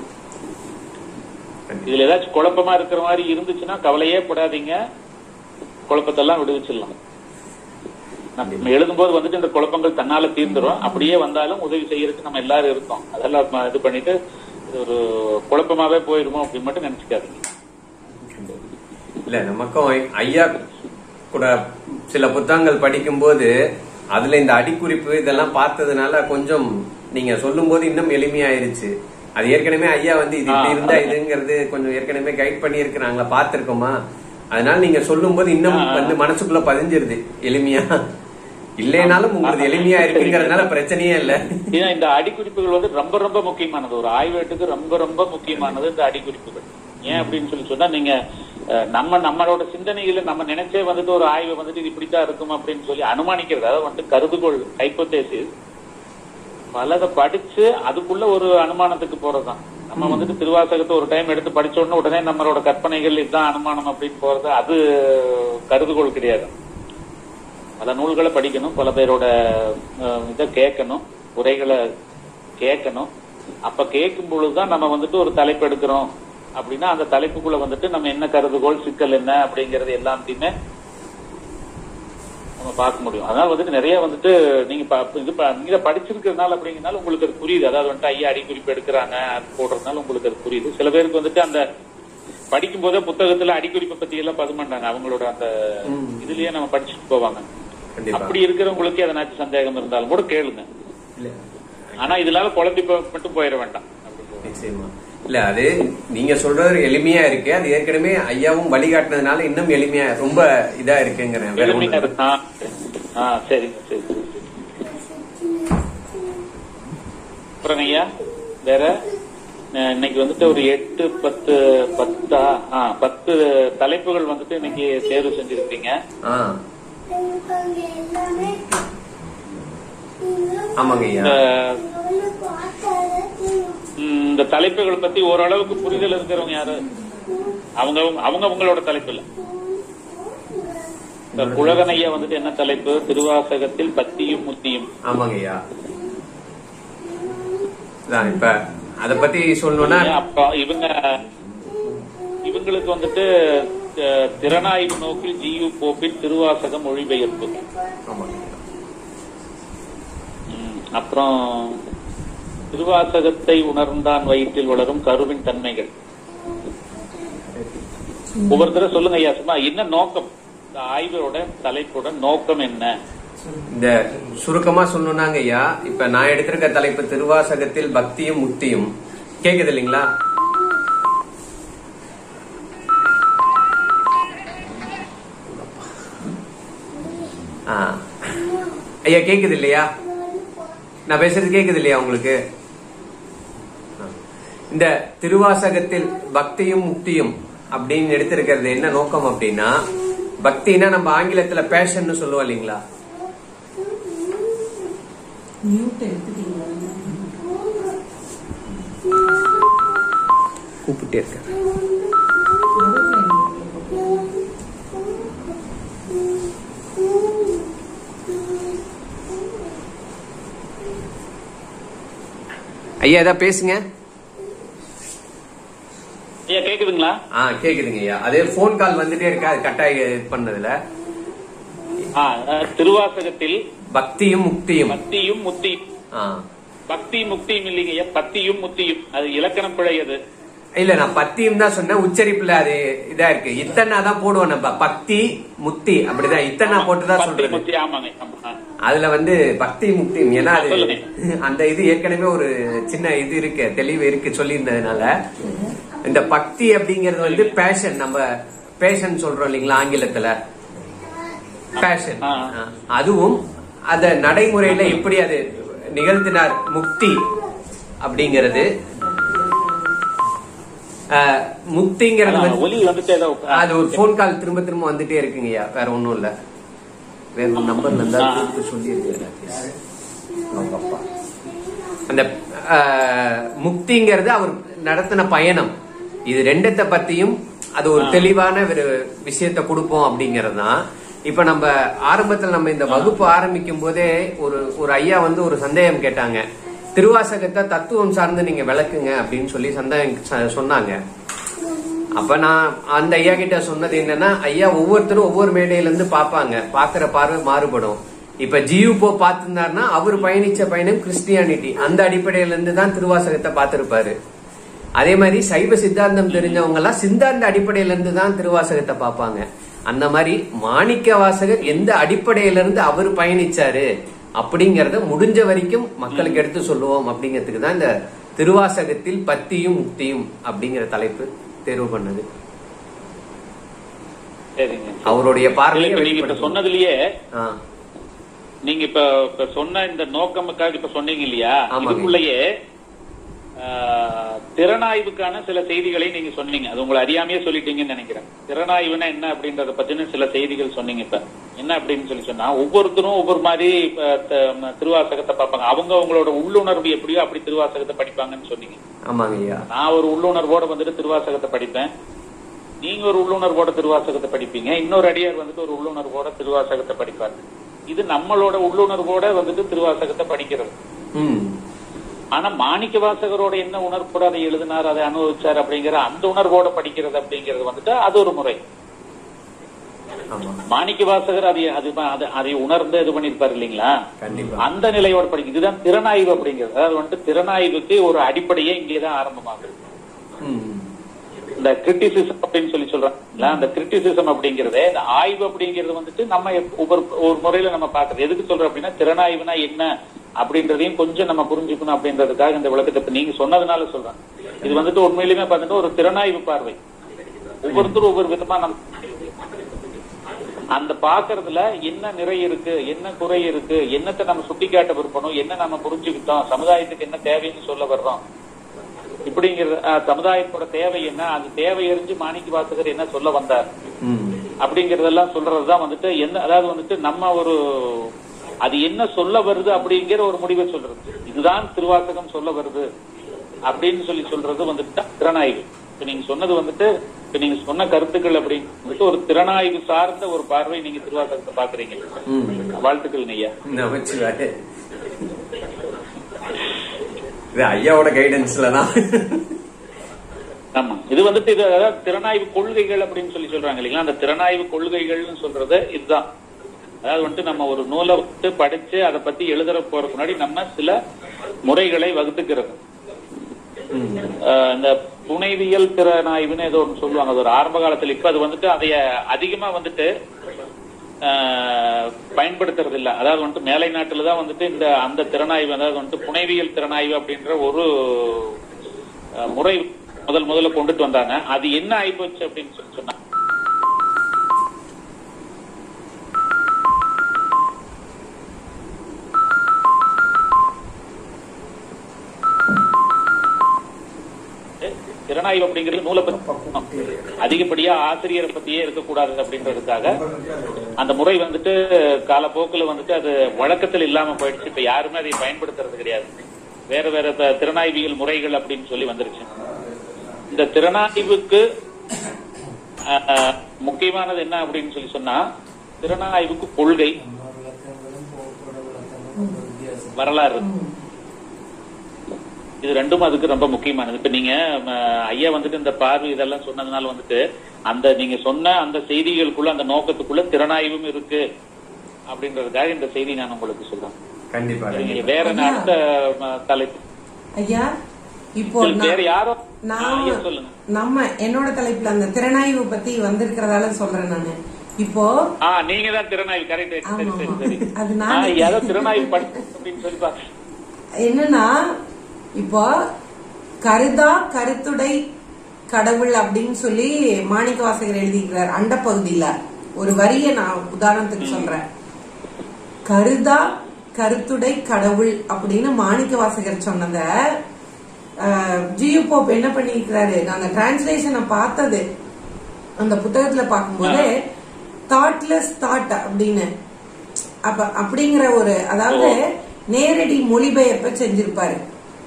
இதுல ஏதாச்சும் குழப்பமா இருக்கிற மாதிரி இருந்துச்சுன்னா கவலையே படாதீங்க குழப்பத்தெல்லாம் விடுவிச்சிடலாம் நம்ம எழுதும்போது வந்துட்டு இந்த குழப்பங்கள் தன்னால தீர்ந்துரும் அப்படியே வந்தாலும் உதவி செய்யறதுக்கு நம்ம எல்லாரும் இருக்கோம் அதெல்லாம் ம- இது பண்ணிட்டு இது ஒரு குழப்பமாவே போயிருமோ அப்படின்னு மட்டும் நினைச்சுக்காதீங்க இல்ல நமக்கும் ஐயா கூட சில புத்தகங்கள் படிக்கும்போது அதுல இந்த அடிக்குறிப்பு இதெல்லாம் பார்த்ததுனால கொஞ்சம் நீங்க சொல்லும்போது இன்னும் எளிமையாயிருச்சு அது ஏற்கனவே ஐயா வந்து இது இப்படி இருந்தா இதுங்கிறது கொஞ்சம் ஏற்கனவே கைட் பண்ணி இருக்கிறாங்களா பாத்திருக்கோமா அதனால நீங்க சொல்லும்போது இன்னும் வந்து மனசுக்குள்ள பதிஞ்சிருது எளிமையா இல்லைனாலும் உங்களுக்கு எளிமையா இருக்குங்கிறதுனால பிரச்சனையே இல்ல ஏன்னா இந்த அடிக்குறிப்புகள் வந்து ரொம்ப ரொம்ப முக்கியமானது ஒரு ஆய்வேட்டுக்கு ரொம்ப ரொம்ப முக்கியமானது இந்த அடிக்குறிப்புகள் ஏன் அப்படின்னு சொல்லி சொன்னா நீங்க அஹ், நம்ம நம்மளோட சிந்தனையில நம்ம நினைச்சே வந்துட்டு ஒரு ஆய்வு வந்துட்டு இது இப்படித்தான் இருக்கும் அப்படின்னு சொல்லி அனுமானிக்கிறது அதாவது வந்துட்டு கருதுகோள் ஹைப்போதேசிஸ் பலதை படிச்சு அதுக்குள்ள ஒரு அனுமானத்துக்கு போறதுதான் நம்ம வந்துட்டு திருவாசகத்தை ஒரு டைம் எடுத்து படிச்ச உடனே உடனே நம்மளோட கற்பனைகள் இதுதான் அனுமானம் அப்படின்னு போறது அது கருதுகோள் கிடையாது பல நூல்களை படிக்கணும் பல பேரோட அஹ், இதை கேட்கணும் உரைகளை கேட்கணும் அப்ப கேட்கும் பொழுதுதான் நம்ம வந்துட்டு ஒரு தலைப்பு எடுக்கிறோம் அப்படின்னா அந்த தலைப்புக்குள்ள வந்துட்டு நம்ம என்ன கருதுகோள் சிக்கல் என்ன அப்படிங்கறது எல்லாத்தையுமே நம்ம பார்க்க முடியும் அதனால வந்துட்டு நிறைய வந்துட்டு நீங்க ப- இது ப- நீங்க படிச்சிருக்கிறதுனால அப்படிங்கறதுனால உங்களுக்கு அது புரியுது அதாவது வந்துட்டு ஐயா அடிக்குறிப்பு எடுக்கிறாங்க அது போடுறதுனால உங்களுக்கு அது புரியுது சில பேருக்கு வந்துட்டு அந்த படிக்கும் போதே புத்தகத்துல அடிக்குறிப்பை பத்தி எல்லாம் பதிய மாட்டாங்க அவங்களோட அந்த இதுலயே நம்ம படிச்சுட்டு போவாங்க கண்டிப்பா அப்படி இருக்கிறவங்களுக்கு எதனாச்சும் சந்தேகம் இருந்தாலும் கூட கேளுங்க இல்ல ஆனா இதனால குழம்பி போ- மட்டும் போயிட வேண்டாம் நிச்சயமா இல்ல அது நீங்க சொல்றது எளிமையா இருக்கு அது ஏற்கனவே ஐயாவும் வழிகாட்டினதுனால இன்னும் எளிமையா ரொம்ப இதா இருக்குங்கிறேன் வேற ஒண்ணும் எளிமையா இல்ல. இருக்கு. ஆ, ஆ சரிங்க சரி சரி, சரி. அப்புறம் ஐயா வேற அஹ், இன்னைக்கு வந்துட்டு ஒரு எட்டு பத்து பத்தா ஆ பத்து தலைப்புகள் வந்துட்டு இன்னைக்கு தேர்வு செஞ்சிருக்கீங்க ஆ ஆமாங்க ஐயா இந்த- ம், இந்த தலைப்புகள் பத்தி ஓரளவுக்கு புரிதல் இருக்கிறவங்க யாரு அவங்க அவங்க அவங்களோட தலைப்பு இல்ல இந்த குழகன் ஐயா வந்துட்டு என்ன தலைப்பு திருவாசகத்தில் பத்தியும் முத்தியும் ஆமாங்க ஐயா அதான் இப்ப அத பத்தி சொல்லணும்னா அப்ப இவங்க இவங்களுக்கு வந்துட்டு அஹ், திறனாய்வு நோக்கில் ஜியு போப்பின் திருவாசக மொழிபெயர்ப்பு ஆமாங்க ம், அப்புறம் திருவாசகத்தை உணர்ந்தான் வயிற்றில் வளரும் கருவின் தன்மைகள் ஒவ்வொருத்தரும் சொல்லுங்க ஐயா சும்மா என்ன நோக்கம் இந்த ஆய்வோட தலைப்போட நோக்கம் என்ன இந்த சுருக்கமா சொல்லணும்னாங்க ஐயா இப்ப நான் எடுத்திருக்க தலைப்பு திருவாசகத்தில் பக்தியும் முக்தியும் கேக்குது இல்லைங்களா ஆ. ஐயா கேக்குது இல்லையா நான் பேசுறது கேக்குது இல்லையா உங்களுக்கு ஆ. இந்த திருவாசகத்தில் பக்தியும் முக்தியும் அப்படின்னு எடுத்திருக்கிறது என்ன நோக்கம் அப்படின்னா பக்தினா நம்ம ஆங்கிலத்துல பேஷன்னு சொல்லுவோம் இல்லைங்களா மியூட் எடுத்துட்டீங்களா கூப்பிட்டே இருக்கேன் ஐயா ஏதாவது பேசுங்க ஐயா கேக்குதுங்களா ஆ கேக்குதுங்க ஐயா அதே ஃபோன் கால் வந்துட்டே இருக்கா அது கட்டாயி இது பண்ணதுல ஆ, அஹ், திருவாசகத்தில் பக்தியும் முக்தியும் பக்தியும் முத்தியும் ஆ பக்தி முக்தியும் இல்லைங்க ஐயா பத்தியும் முத்தியும் அது இலக்கணம் பிழை அது இல்ல நான் பத்தியும் தான் சொன்னேன் உச்சரிப்புல அது இதா இருக்கு இத்தனை தான் போடுவோம் நம்ம பக்தி முக்தி அப்படிதான் இத்தனை போட்டு தான் பக்தி சொல்றது முத்தி ஆமாங்க ஆமா. அதுல வந்து பக்தி முக்தியும் ஏன்னா அது சொல்லுங்க. அந்த இது ஏற்கனவே ஒரு சின்ன இது இருக்கு தெளிவு இருக்கு சொல்லியிருந்ததுனால இந்த பக்தி அப்படிங்கறது வந்து பேஷன் நம்ம பேஷன் சொல்றோம் இல்லைங்களா ஆங்கிலத்துல பேஷன் ஆ. அதுவும் அத நடைமுறையில எப்படி அது நிகழ்த்தினார் முக்தி அப்படிங்கிறது அஹ், முக்திங்கிறது அதான், வந்து ஒலி வந்துட்டே தான் உட்கா- அது ஒரு போன் கால் திரும்ப திரும்ப வந்துட்டே இருக்குங்கய்யா வேற ஒண்ணும் இல்ல வேற ஒரு நம்பர்ல இருந்தா ஆ. கூப்பிட்டு சொல்லி அவங்க அப்பா அந்த அஹ், முக்திங்கிறது அவர் நடத்தின பயணம் இது ரெண்டத்தை பத்தியும் அது ஒரு தெளிவான ஒரு விஷயத்த கொடுப்போம் அப்படிங்கறது தான் இப்ப நம்ம ஆரம்பத்துல நம்ம இந்த வகுப்பு ஆரம்பிக்கும் போதே ஒரு ஒரு ஐயா வந்து ஒரு சந்தேகம் கேட்டாங்க திருவாசகத்தை தத்துவம் சார்ந்து நீங்க விளக்குங்க அப்படின்னு சொல்லி சந்தேகம் ச- சொன்னாங்க அப்ப நான் அந்த ஐயா கிட்ட சொன்னது என்னன்னா ஐயா ஒவ்வொருத்தரும் ஒவ்வொரு மேடையில இருந்து பாப்பாங்க பாக்குற பார்வை மாறுபடும் இப்ப ஜியு போ பார்த்திருந்தாருன்னா அவர் பயணிச்ச பயணம் கிறிஸ்டியானிட்டி அந்த அடிப்படையில இருந்து தான் திருவாசகத்தை பார்த்திருப்பாரு அதே மாதிரி சைவ சித்தாந்தம் தெரிஞ்சவங்க எல்லாம் சித்தாந்த அடிப்படையில இருந்து தான் திருவாசகத்தை பார்ப்பாங்க அந்த மாதிரி மாணிக்க வாசகர் எந்த அடிப்படையில இருந்து அவர் பயணிச்சாரு அப்படிங்கறத முடிஞ்ச வரைக்கும் மக்களுக்கு எடுத்து சொல்லுவோம் அப்படிங்கிறதுக்கு தான் இந்த திருவாசகத்தில் பத்தியும் முக்தியும் அப்படிங்கிற தலைப்பு தேர்வு பண்ணது சரிங்க அவருடைய இல்ல, பார்வையை இப்ப நீங்க இப்ப வெளிப்படுத்தணும். சொன்னதுலயே ஆ, நீங்க இப்ப இப்ப சொன்ன இந்த நோக்கமுக்காக இப்ப சொன்னீங்க இல்லையா ஆமாங்க. இதுக்குள்ளேயே ஆ, திறனாய்வுக்கான சில செய்திகளை நீங்க சொன்னீங்க அது உங்களை அறியாமையே சொல்லிட்டீங்கன்னு நினைக்கிறேன் திறனாய்வுனா என்ன அப்படின்றத பத்தின சில செய்திகள் சொன்னீங்க இப்ப என்ன அப்படின்னு சொல்லி சொன்னா ஒவ்வொருத்தரும் ஒவ்வொரு மாதிரி இப்ப த- ம- திருவாசகத்தை பார்ப்பாங்க அவங்க அவங்களோட உள்ளுணர்வு எப்படியோ அப்படி திருவாசகத்தை படிப்பாங்கன்னு சொன்னீங்க ஆமாங்க ஐயா நான் ஒரு உள்ளுணர்வோட வந்துட்டு திருவாசகத்தை படிப்பேன் நீங்க ஒரு உள்ளுணர்வோட திருவாசகத்தை படிப்பீங்க இன்னொரு அடியார் வந்துட்டு ஒரு உள்ளுணர்வோட திருவாசகத்தை படிப்பாரு இது நம்மளோட உள்ளுணர்வோட வந்துட்டு திருவாசகத்தை படிக்கிறது ம் ஆனா மாணிக்க வாசகரோட என்ன உணர்வோட அதை எழுதினார் அதை அனுபவிச்சார் அப்படிங்கிற அந்த உணர்வோட படிக்கிறது அப்படிங்கிறது வந்துட்டு அது ஒரு முறை ஆமா மாணிக்க வாசகர் அதை அது அது- அதை உணர்ந்து இது பண்ணிருப்பாரு இல்லைங்களா கண்டிப்பா அந்த நிலையோட படிக்கும் இதுதான் திறனாய்வு அப்படிங்கிறது அதாவது வந்துட்டு திறனாய்வுக்கு ஒரு அடிப்படையே இங்கேதான் ஆரம்பமாகுது ம் இந்த கிரிட்டிசிசம் அப்படின்னு சொல்லி சொல்றாங்க அந்த கிரிட்டிசிசம் அப்படிங்கறது இந்த ஆய்வு அப்படிங்கிறது வந்துட்டு நம்ம எப்ப- ஒவ்வொரு ஒரு முறையில நம்ம பாக்குறது எதுக்கு சொல்றோம் அப்படின்னா திறனாய்வுனா என்ன அப்படின்றதையும் கொஞ்சம் நம்ம புரிஞ்சுக்கணும் அப்படின்றதுக்காக இந்த விளக்கத்தை இப்ப நீங்க சொன்னதுனால சொல்றேன் இது வந்துட்டு உண்மையிலுமே பாத்தீங்கன்னா ஒரு திறனாய்வு பார்வை ஒவ்வொருத்தரும் ஒவ்வொரு விதமா நம்ம அந்த பாக்குறதுல என்ன நிறை இருக்கு என்ன குறை இருக்கு என்னத்தை நம்ம சுட்டிக்காட்ட விருப்பணும் என்ன நம்ம புரிஞ்சுக்கிட்டோம் சமுதாயத்துக்கு என்ன தேவைன்னு சொல்ல வர்றோம் இப்படிங்கிற அஹ், சமுதாயத்தோட தேவை என்ன அது தேவை அறிஞ்சு மாணிக்க வாசகர் என்ன சொல்ல வந்தார் ம் அப்படிங்கறதெல்லாம் சொல்றதுதான் வந்துட்டு என்ன அதாவது வந்துட்டு நம்ம ஒரு அது என்ன சொல்ல வருது அப்படிங்கிற ஒரு முடிவை சொல்றது இதுதான் திருவாசகம் சொல்ல வருது அப்படின்னு சொல்லி சொல்றது வந்துட்டு தான் திறனாய்வு இப்ப நீங்க சொன்னது வந்துட்டு இப்ப நீங்க சொன்ன கருத்துக்கள் அப்படின்னு வந்துட்டு ஒரு திறனாய்வு சார்ந்த ஒரு பார்வை நீங்க திருவாசகத்தை பாக்குறீங்க ம் வாழ்த்துக்கள் ஐயா நமச்சிவாய இது ஐயாவோட கைடன்ஸ்ல தான் ஆமா இது வந்துட்டு இது அதாவது திறனாய்வு கொள்கைகள் அப்படின்னு சொல்லி சொல்றாங்க இல்லைங்களா அந்த திறனாய்வு கொள்கைகள்னு சொல்றது இதுதான் அதாவது வந்துட்டு நம்ம ஒரு நூலை வந்து படிச்சு அதை பத்தி எழுதுற போறதுக்கு முன்னாடி நம்ம சில முறைகளை வகுத்துக்கிறது ஆஹ் இந்த புனைவியல் திறனாய்வுன்னு ஏதோ ஒன்று சொல்லுவாங்க அது ஒரு ஆரம்ப காலத்துல இப்ப அது வந்துட்டு அதைய அதிகமா வந்துட்டு ஆஹ் பயன்படுத்துறது இல்ல அதாவது வந்துட்டு மேலை நாட்டுல தான் வந்துட்டு இந்த அந்த திறனாய்வு அதாவது வந்துட்டு புனைவியல் திறனாய்வு அப்படின்ற ஒரு ஆஹ் முறை முதல் முதல்ல கொண்டுட்டு வந்தாங்க அது என்ன ஆயிப்போச்சு அப்படின்னு சொல்லி சொன்னா திறனாய்வு திறனாய்வு அப்படிங்கிறது நூலை பத்தி அதிகப்படியா ஆசிரியரை பத்தியே இருக்கக்கூடாது அப்படின்றதுக்காக அந்த முறை வந்துட்டு காலப்போக்கில் வந்துட்டு அது வழக்கத்தில் இல்லாம போயிடுச்சு இப்ப யாருமே அதை பயன்படுத்துறது கிடையாது வேற வேற த- திறனாய்வியல் முறைகள் அப்படின்னு சொல்லி வந்துருச்சு இந்த திறனாய்வுக்கு அஹ், அஹ், முக்கியமானது என்ன அப்படின்னு சொல்லி சொன்னா திறனாய்வுக்கு கொள்கை வரலாறு இது ரெண்டும் அதுக்கு ரொம்ப முக்கியமானது இப்ப நீங்க ம, ஐயா வந்துட்டு இந்த பார்வை இதெல்லாம் சொன்னதுனால வந்துட்டு அந்த நீங்க சொன்ன அந்த செய்திகளுக்குள்ள அந்த நோக்கத்துக்குள்ள திறனாய்வும் இருக்கு அப்படின்றதுக்காக இந்த செய்தி நான் உங்களுக்கு சொல்றேன் கண்டிப்பா நீங்க வேற என்ன அடுத்த ம, தலைப்பு ஐயா இப்போ சரி, நான்- வேற யாரோ நான் ஆ, ஐயா சொல்லுங்க நம்ம என்னோட தலைப்புல அந்த திறனாய்வு பத்தி வந்திருக்கிறதால சொல்றேன் நானு இப்போ ஆ நீங்க தான் திறனாய்வு கரெக்ட் சரி ஆமா, சரி சரி அது ஆ, நான் ஏதோ திறனாய்வு படிப்பு அப்படின்னு சொல்லி பாருங்க என்னன்னா இப்போ கருதா கருத்துடை கடவுள் அப்படின்னு சொல்லி மாணிக்க வாசகர் எழுதிக்கிறார் அண்ட பகுதியில ஒரு வரிய நான் உதாரணத்துக்கு சொல்றேன் கருதா கருத்துடை கடவுள் அப்படின்னு மாணிக்க வாசகர் சொன்னத ஜியு போப் என்ன பண்ணிருக்கிறாரு நான் அந்த டிரான்ஸ்லேஷனை பார்த்தது அந்த புத்தகத்துல பார்க்கும்போது தாட்லெஸ் தாட் அப்படின்னு அப்ப அப்படிங்கிற ஒரு அதாவது நேரடி மொழிபெயர்ப்பை செஞ்சிருப்பாரு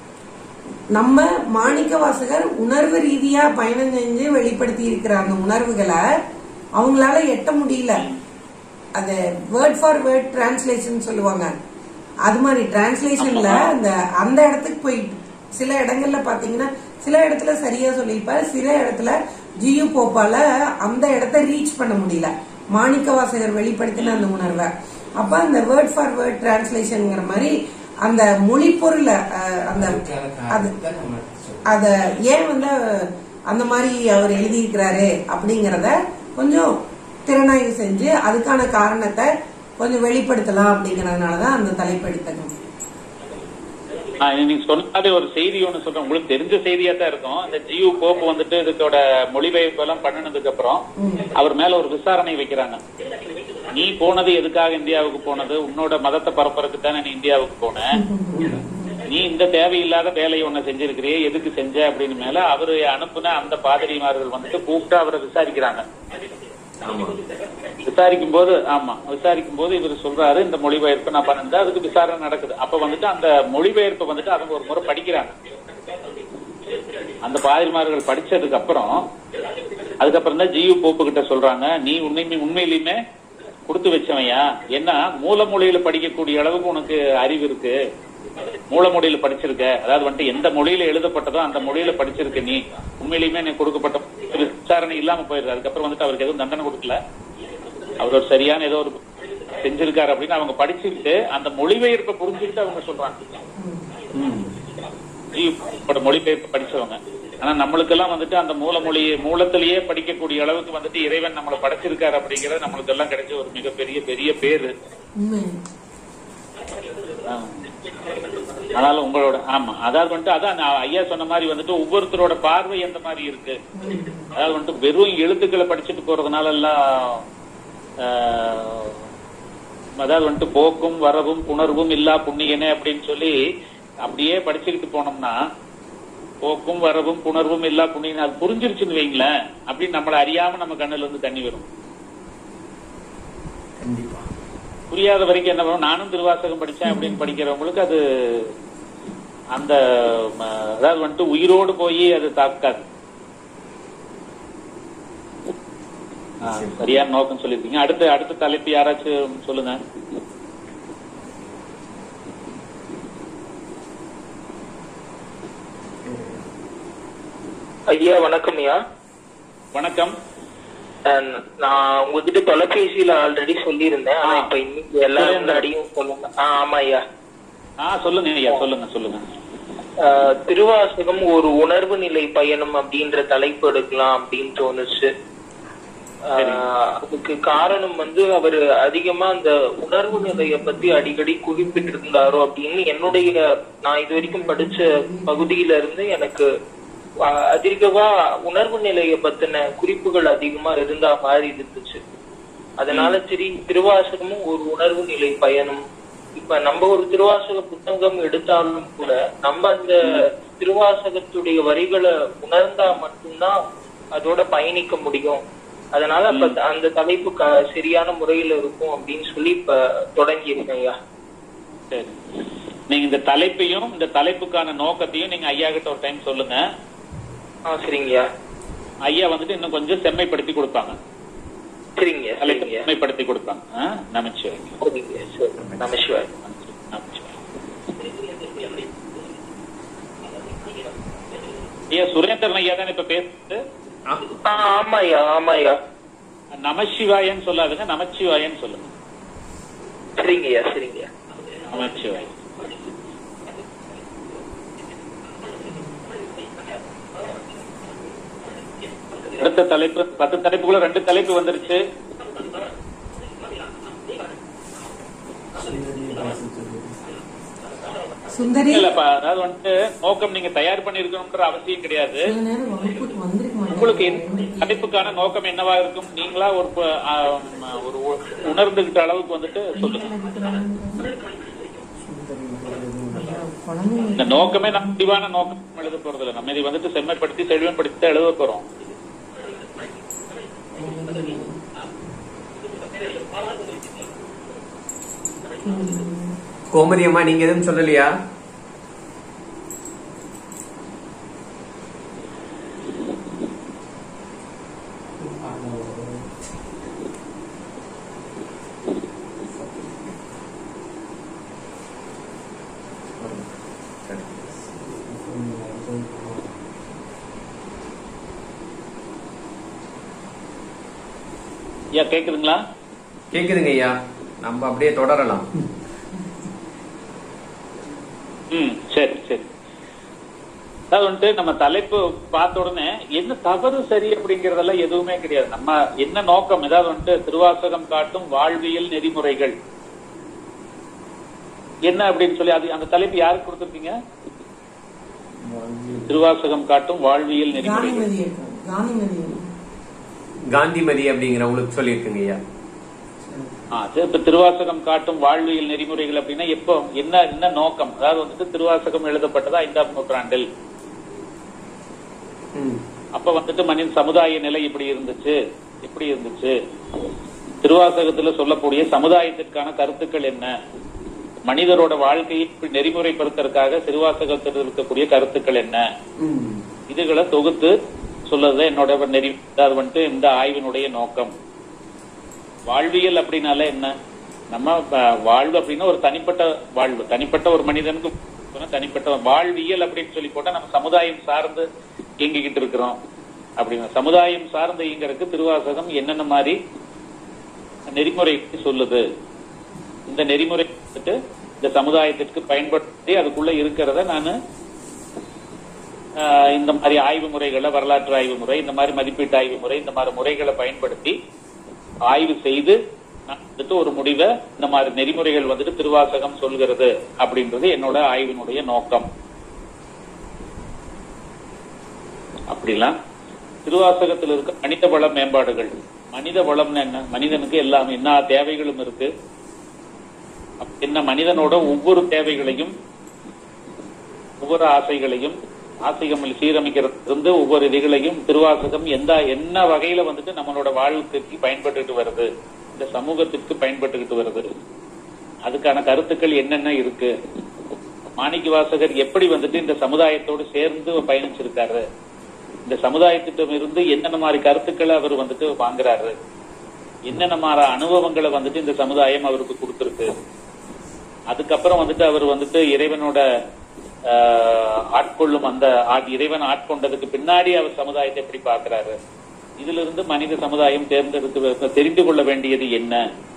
நம்ம மாணிக்க வாசகர் உணர்வு ரீதியா பயணம் செஞ்சு வெளிப்படுத்தி இருக்கிற அந்த உணர்வுகளை அவங்களால எட்ட முடியல அது வேர்ட் ஃபார் வேர்ட் டிரான்ஸ்லேஷன் சொல்லுவாங்க அது மாதிரி டிரான்ஸ்லேஷன்ல அந்த அந்த இடத்துக்கு போயிட்டு சில இடங்கள்ல பாத்தீங்கன்னா சில இடத்துல சரியா சொல்லியிருப்பாரு சில இடத்துல ஜியு போப்பால அந்த இடத்த ரீச் பண்ண முடியல மாணிக்க வாசகர் வெளிப்படுத்தின அந்த உணர்வை அப்ப அந்த வேர்ட் ஃபார் வேர்ட் டிரான்ஸ்லேஷன்ங்கிற மாதிரி அந்த மொழி பொருளை அஹ், அந்த அது அத ஏன் வந்து அந்த மாதிரி அவர் எழுதியிருக்கிறாரு அப்படிங்கறத கொஞ்சம் திறனாய்வு செஞ்சு அதுக்கான காரணத்தை கொஞ்சம் வெளிப்படுத்தலாம் அப்படிங்கறதுனாலதான் அந்த தலைப்பு எடுத்தது ஆ, நீங்க சொன்னாலே ஒரு செய்தி ஒண்ணு சொல்றேன் உங்களுக்கு தெரிஞ்ச செய்தியா தான் இருக்கும் இந்த ஜியு கோப்பு வந்துட்டு இதுக்கோட மொழிபெயர்ப்பு எல்லாம் பண்ணினதுக்கு அப்புறம் அவர் மேல ஒரு விசாரணை வைக்கிறாங்க நீ போனது எதுக்காக இந்தியாவுக்கு போனது உன்னோட மதத்தை பரப்புறதுக்கு தானே நீ இந்தியாவுக்கு போன நீ இந்த தேவையில்லாத வேலையை ஒண்ணு செஞ்சிருக்கிறியே எதுக்கு செஞ்ச அப்படின்னு மேல அவரு அனுப்புன அந்த பாதிரிமார்கள் வந்துட்டு கூப்பிட்டு அவரை விசாரிக்கிறாங்க விசாரிக்கும் போது ஆமா விசாரிக்கும் போது இவர் சொல்றாரு இந்த மொழிபெயர்ப்பு நான் பண்ணிருந்தா அதுக்கு விசாரணை நடக்குது அப்ப வந்துட்டு அந்த மொழிபெயர்ப்பை வந்துட்டு அவங்க ஒரு முறை படிக்கிறாங்க அந்த பாதிரிமார்கள் படிச்சதுக்கு அப்புறம் அதுக்கப்புறம் தான் ஜியு போப்பு கிட்ட சொல்றாங்க நீ உண்மை உண்மையிலுமே கொடுத்து வச்சவையா என்ன மூல மொழியில படிக்கக்கூடிய அளவுக்கு உனக்கு அறிவு இருக்கு மூல மொழியில படிச்சிருக்க அதாவது வந்துட்டு எந்த மொழியில எழுதப்பட்டதோ அந்த மொழியில படிச்சிருக்க நீ உண்மையிலுமே நீ கொடுக்கப்பட்ட விசாரணை இல்லாம போயிருது அதுக்கப்புறம் வந்துட்டு அவருக்கு எதுவும் தண்டனை கொடுக்கல அவர் ஒரு சரியான ஏதோ ஒரு செஞ்சிருக்காரு அப்படின்னு அவங்க படிச்சுக்கிட்டு அந்த மொழிபெயர்ப்பை புரிஞ்சுக்கிட்டு அவங்க சொல்றாங்க ஜீவோட மொழிபெயர்ப்பு படிச்சவங்க ஆனா நம்மளுக்கெல்லாம் வந்துட்டு அந்த மூல மொழி மூலத்திலேயே படிக்கக்கூடிய அளவுக்கு வந்துட்டு இறைவன் நம்மளை படைச்சிருக்காரு அப்படிங்கறது நம்மளுக்கு எல்லாம் கிடைச்ச ஒரு மிகப்பெரிய பெரிய பேரு உண்மை ஆமா. ஆனாலும் உங்களோட ஆமா அதாவது வந்துட்டு அதான் நான் ஐயா சொன்ன மாதிரி வந்துட்டு ஒவ்வொருத்தரோட பார்வை எந்த மாதிரி இருக்கு அதாவது வந்துட்டு வெறும் எழுத்துக்களை படிச்சுட்டு போறதுனால எல்லாம் ஆஹ், அதாவது வந்துட்டு போக்கும் வரவும் புணர்வும் இல்லா புண்ணியனே அப்படின்னு சொல்லி அப்படியே படிச்சுக்கிட்டு போனோம்னா போக்கும் வரவும் புணர்வும் இல்லா புண்ணியன் அது புரிஞ்சிருச்சுன்னு வைங்களேன் அப்படின்னு நம்மள அறியாம நம்ம கண்ணுல இருந்து தண்ணி வரும் கண்டிப்பா புரியாத வரைக்கும் என்ன பண்ணும் நானும் திருவாசகம் படிச்சேன் அப்படின்னு படிக்கிறவங்களுக்கு அது அந்த ம, அதாவது வந்துட்டு உயிரோடு போய் அது தாக்காது ஆ, சரியான நோக்கம் சொல்லிருக்கீங்க அடுத்த அடுத்த தலைப்பு யாராச்சும் சொல்லுங்க ஐயா வணக்கம் ஐயா வணக்கம் அஹ் நான் உங்ககிட்ட தொலைபேசியில ஆல்ரெடி சொல்லியிருந்தேன் ஆனா இப்ப இன்னைக்கு எல்லாரும் முன்னாடியும் சொல்லுங்க ஆ, ஆமா ஐயா ஆ சொல்லுங்க ஐயா சொல்லுங்க சொல்லுங்க அஹ் திருவாசகம் ஒரு உணர்வு நிலை பயணம் அப்படின்ற தலைப்பு எடுக்கலாம் அப்படின்னு தோணுச்சு அஹ் அதுக்கு காரணம் வந்து அவர் அதிகமா அந்த உணர்வு நிலைய பத்தி அடிக்கடி குறிப்பிட்டு இருந்தாரோ அப்படின்னு என்னுடைய நான் இது வரைக்கும் படிச்ச பகுதியில இருந்து எனக்கு அஹ் அதிகமா உணர்வு நிலைய பத்தின குறிப்புகள் அதிகமா இருந்தா மாதிரி இருந்துச்சு அதனால சரி திருவாசகமும் ஒரு உணர்வு நிலை பயணம் இப்ப நம்ம ஒரு திருவாசக புத்தகம் எடுத்தாலும் கூட நம்ம அந்த திருவாசகத்துடைய வரிகளை உணர்ந்தா மட்டும்தான் அதோட பயணிக்க முடியும் அதனால அப்ப அந்த தலைப்பு க- சரியான முறையில இருக்கும் அப்படின்னு சொல்லி இப்ப தொடங்கி இருக்கேன் ஐயா சரி நீங்க இந்த தலைப்பையும் இந்த தலைப்புக்கான நோக்கத்தையும் நீங்க ஐயா கிட்ட ஒரு டைம் சொல்லுங்க ஆ சரிங்கய்யா ஐயா வந்துட்டு இன்னும் கொஞ்சம் செம்மைப்படுத்தி கொடுப்பாங்க சரிங்க தலைப்பை சரிங்கய்யா செம்மைப்படுத்தி கொடுப்பாங்க ஆ? நமச்சிவாய் சரிங்க சரி நமசிவாய் நமச்சிவாய் ஐயா சுரேந்திரன் ஐயா தானே இப்ப பேசுறது ஆ, ஆ ஆமா ஐயா ஆமா ஐயா நமச்சிவாயன்னு சொல்லாதுங்க நமச்சிவாயன்னு சொல்லுங்க சரிங்கய்யா சரிங்கய்யா நமச்சிவாய் அடுத்த தலைப்பு பத்து தலைப்புக்குள்ள ரெண்டு தலைப்பு வந்துருச்சு சுந்தரி இல்லப்பா அதாவது வந்துட்டு நோக்கம் நீங்க தயார் பண்ணிருக்கணும்ன்ற அவசியம் கிடையாது சில நேரம் வகுப்புக்கு வந்திருக்க உங்களுக்கு மாட்டேன் இந்த தலைப்புக்கான நோக்கம் என்னவா இருக்கும் நீங்களா ஒரு ப- ஆம், ஒரு உ- உணர்ந்துகிட்ட அளவுக்கு வந்துட்டு சொல்லுங்க குழந்தைங்க இந்த நோக்கமே நம்ம முடிவான நோக்கம் எழுத போறது இல்லை நம்ம இதை வந்துட்டு செம்மைப்படுத்தி செழுவன்படுத்தி தான் எழுத போறோம் கோமதி அம்மா நீங்க எதுவும் சொல்லலையா ஐயா கேக்குதுங்களா கேக்குதுங்க ஐயா நம்ம அப்படியே தொடரலாம் ம் சரி சரி அதாவது வந்துட்டு நம்ம தலைப்பு பார்த்த உடனே என்ன தவறு சரி அப்படிங்கறதெல்லாம் எதுவுமே கிடையாது நம்ம என்ன நோக்கம் ஏதாவது வந்துட்டு திருவாசகம் காட்டும் வாழ்வியல் நெறிமுறைகள் என்ன அப்படின்னு சொல்லி அது அந்த தலைப்பு யாருக்கு கொடுத்திருக்கீங்க திருவாசகம் காட்டும் வாழ்வியல் நெறிமுறைகள் காந்திமதி இருக்கும் காந்திமதி காந்திமதி அப்படிங்கிறவங்களுக்கு சொல்லியிருக்குங்க ஐயா ஆ, சரி, இப்ப திருவாசகம் காட்டும் வாழ்வியல் நெறிமுறைகள் அப்படின்னா எப்போ என்ன என்ன நோக்கம் அதாவது வந்துட்டு திருவாசகம் எழுதப்பட்டதா ஐந்தாம் நூற்றாண்டில் ம். அப்ப வந்துட்டு மனித சமுதாய நிலை இப்படி இருந்துச்சு எப்படி இருந்துச்சு திருவாசகத்துல சொல்லக்கூடிய சமுதாயத்திற்கான கருத்துக்கள் என்ன மனிதரோட வாழ்க்கையை இப்படி நெறிமுறைப்படுத்துறதுக்காக திருவாசகத்தில் இருக்கக்கூடிய கருத்துக்கள் என்ன ம். இதுகளை தொகுத்து சொல்லறது என்னோட நெறி அது வந்துட்டு இந்த ஆய்வினுடைய நோக்கம் வாழ்வியல் அப்படின்னால என்ன நம்ம அஹ், வாழ்வு அப்படின்னா ஒரு தனிப்பட்ட வாழ்வு தனிப்பட்ட ஒரு மனிதனுக்கு சொன்னா தனிப்பட்ட வாழ்வியல் அப்படின்னு சொல்லி போட்டா நம்ம சமுதாயம் சார்ந்து இயங்கிக்கிட்டு இருக்கிறோம் அப்படின்னா சமுதாயம் சார்ந்து இயங்கறதுக்கு திருவாசகம் என்னென்ன மாதிரி நெறிமுறை சொல்லுது இந்த நெறிமுறை வந்துட்டு இந்த சமுதாயத்திற்கு பயன்படுத்தி அதுக்குள்ள இருக்கிறத நான் இந்த மாதிரி ஆய்வு முறைகளை வரலாற்று ஆய்வு முறை இந்த மாதிரி மதிப்பீட்டு ஆய்வு முறை இந்த மாதிரி முறைகளை பயன்படுத்தி ஆய்வு செய்து நான் வந்துட்டு ஒரு முடிவை இந்த மாதிரி நெறிமுறைகள் வந்துட்டு திருவாசகம் சொல்கிறது அப்படின்றது என்னோட ஆய்வினுடைய நோக்கம் அப்படிலாம் திருவாசகத்தில் இருக்க மனித வள மேம்பாடுகள் மனித வளம்னு என்ன மனிதனுக்கு எல்லாம் என்ன தேவைகளும் இருக்கு அப்ப என்ன மனிதனோட ஒவ்வொரு தேவைகளையும் ஒவ்வொரு ஆசைகளையும் ஆசைகம் சீரமைக்கிறது ஒவ்வொரு இதுகளையும் திருவாசகம் எந்த என்ன வகையில வந்துட்டு நம்மளோட வாழ்க்கைக்கு பயன்பட்டுக்கிட்டு வருது இந்த சமூகத்திற்கு பயன்பட்டுக்கிட்டு வருது அதுக்கான கருத்துக்கள் என்னென்ன இருக்கு மாணிக்க வாசகர் எப்படி வந்துட்டு இந்த சமுதாயத்தோடு சேர்ந்து பயணிச்சிருக்காரு இந்த சமுதாயத்திடம் இருந்து என்னென்ன மாதிரி கருத்துக்களை அவர் வந்துட்டு வாங்குறாரு என்னென்ன மாதிரி அனுபவங்களை வந்துட்டு இந்த சமுதாயம் அவருக்கு கொடுத்திருக்கு அதுக்கப்புறம் வந்துட்டு அவர் வந்துட்டு இறைவனோட ஆஹ், ஆட்கொள்ளும் அந்த ஆட்- இறைவன் ஆட்கொண்டதுக்கு பின்னாடி அவர் சமுதாயத்தை எப்படி பார்க்கிறாரு இதுல இருந்து மனித சமுதாயம் தேர்ந்தெடுத்து தெரிந்து கொள்ள வேண்டியது என்ன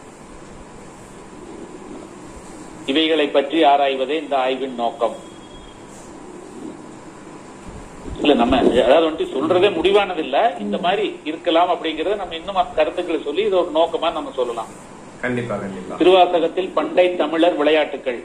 இவைகளை பற்றி ஆராய்வதே இந்த ஆய்வின் நோக்கம் இல்ல நம்ம அதாவது வந்துட்டு சொல்றதே முடிவானது இல்ல இந்த மாதிரி இருக்கலாம் அப்படிங்கறத நம்ம இன்னும் கருத்துக்களை சொல்லி இது ஒரு நோக்கமா நம்ம சொல்லலாம் கண்டிப்பா கண்டிப்பா திருவாசகத்தில் பண்டை தமிழர் விளையாட்டுகள்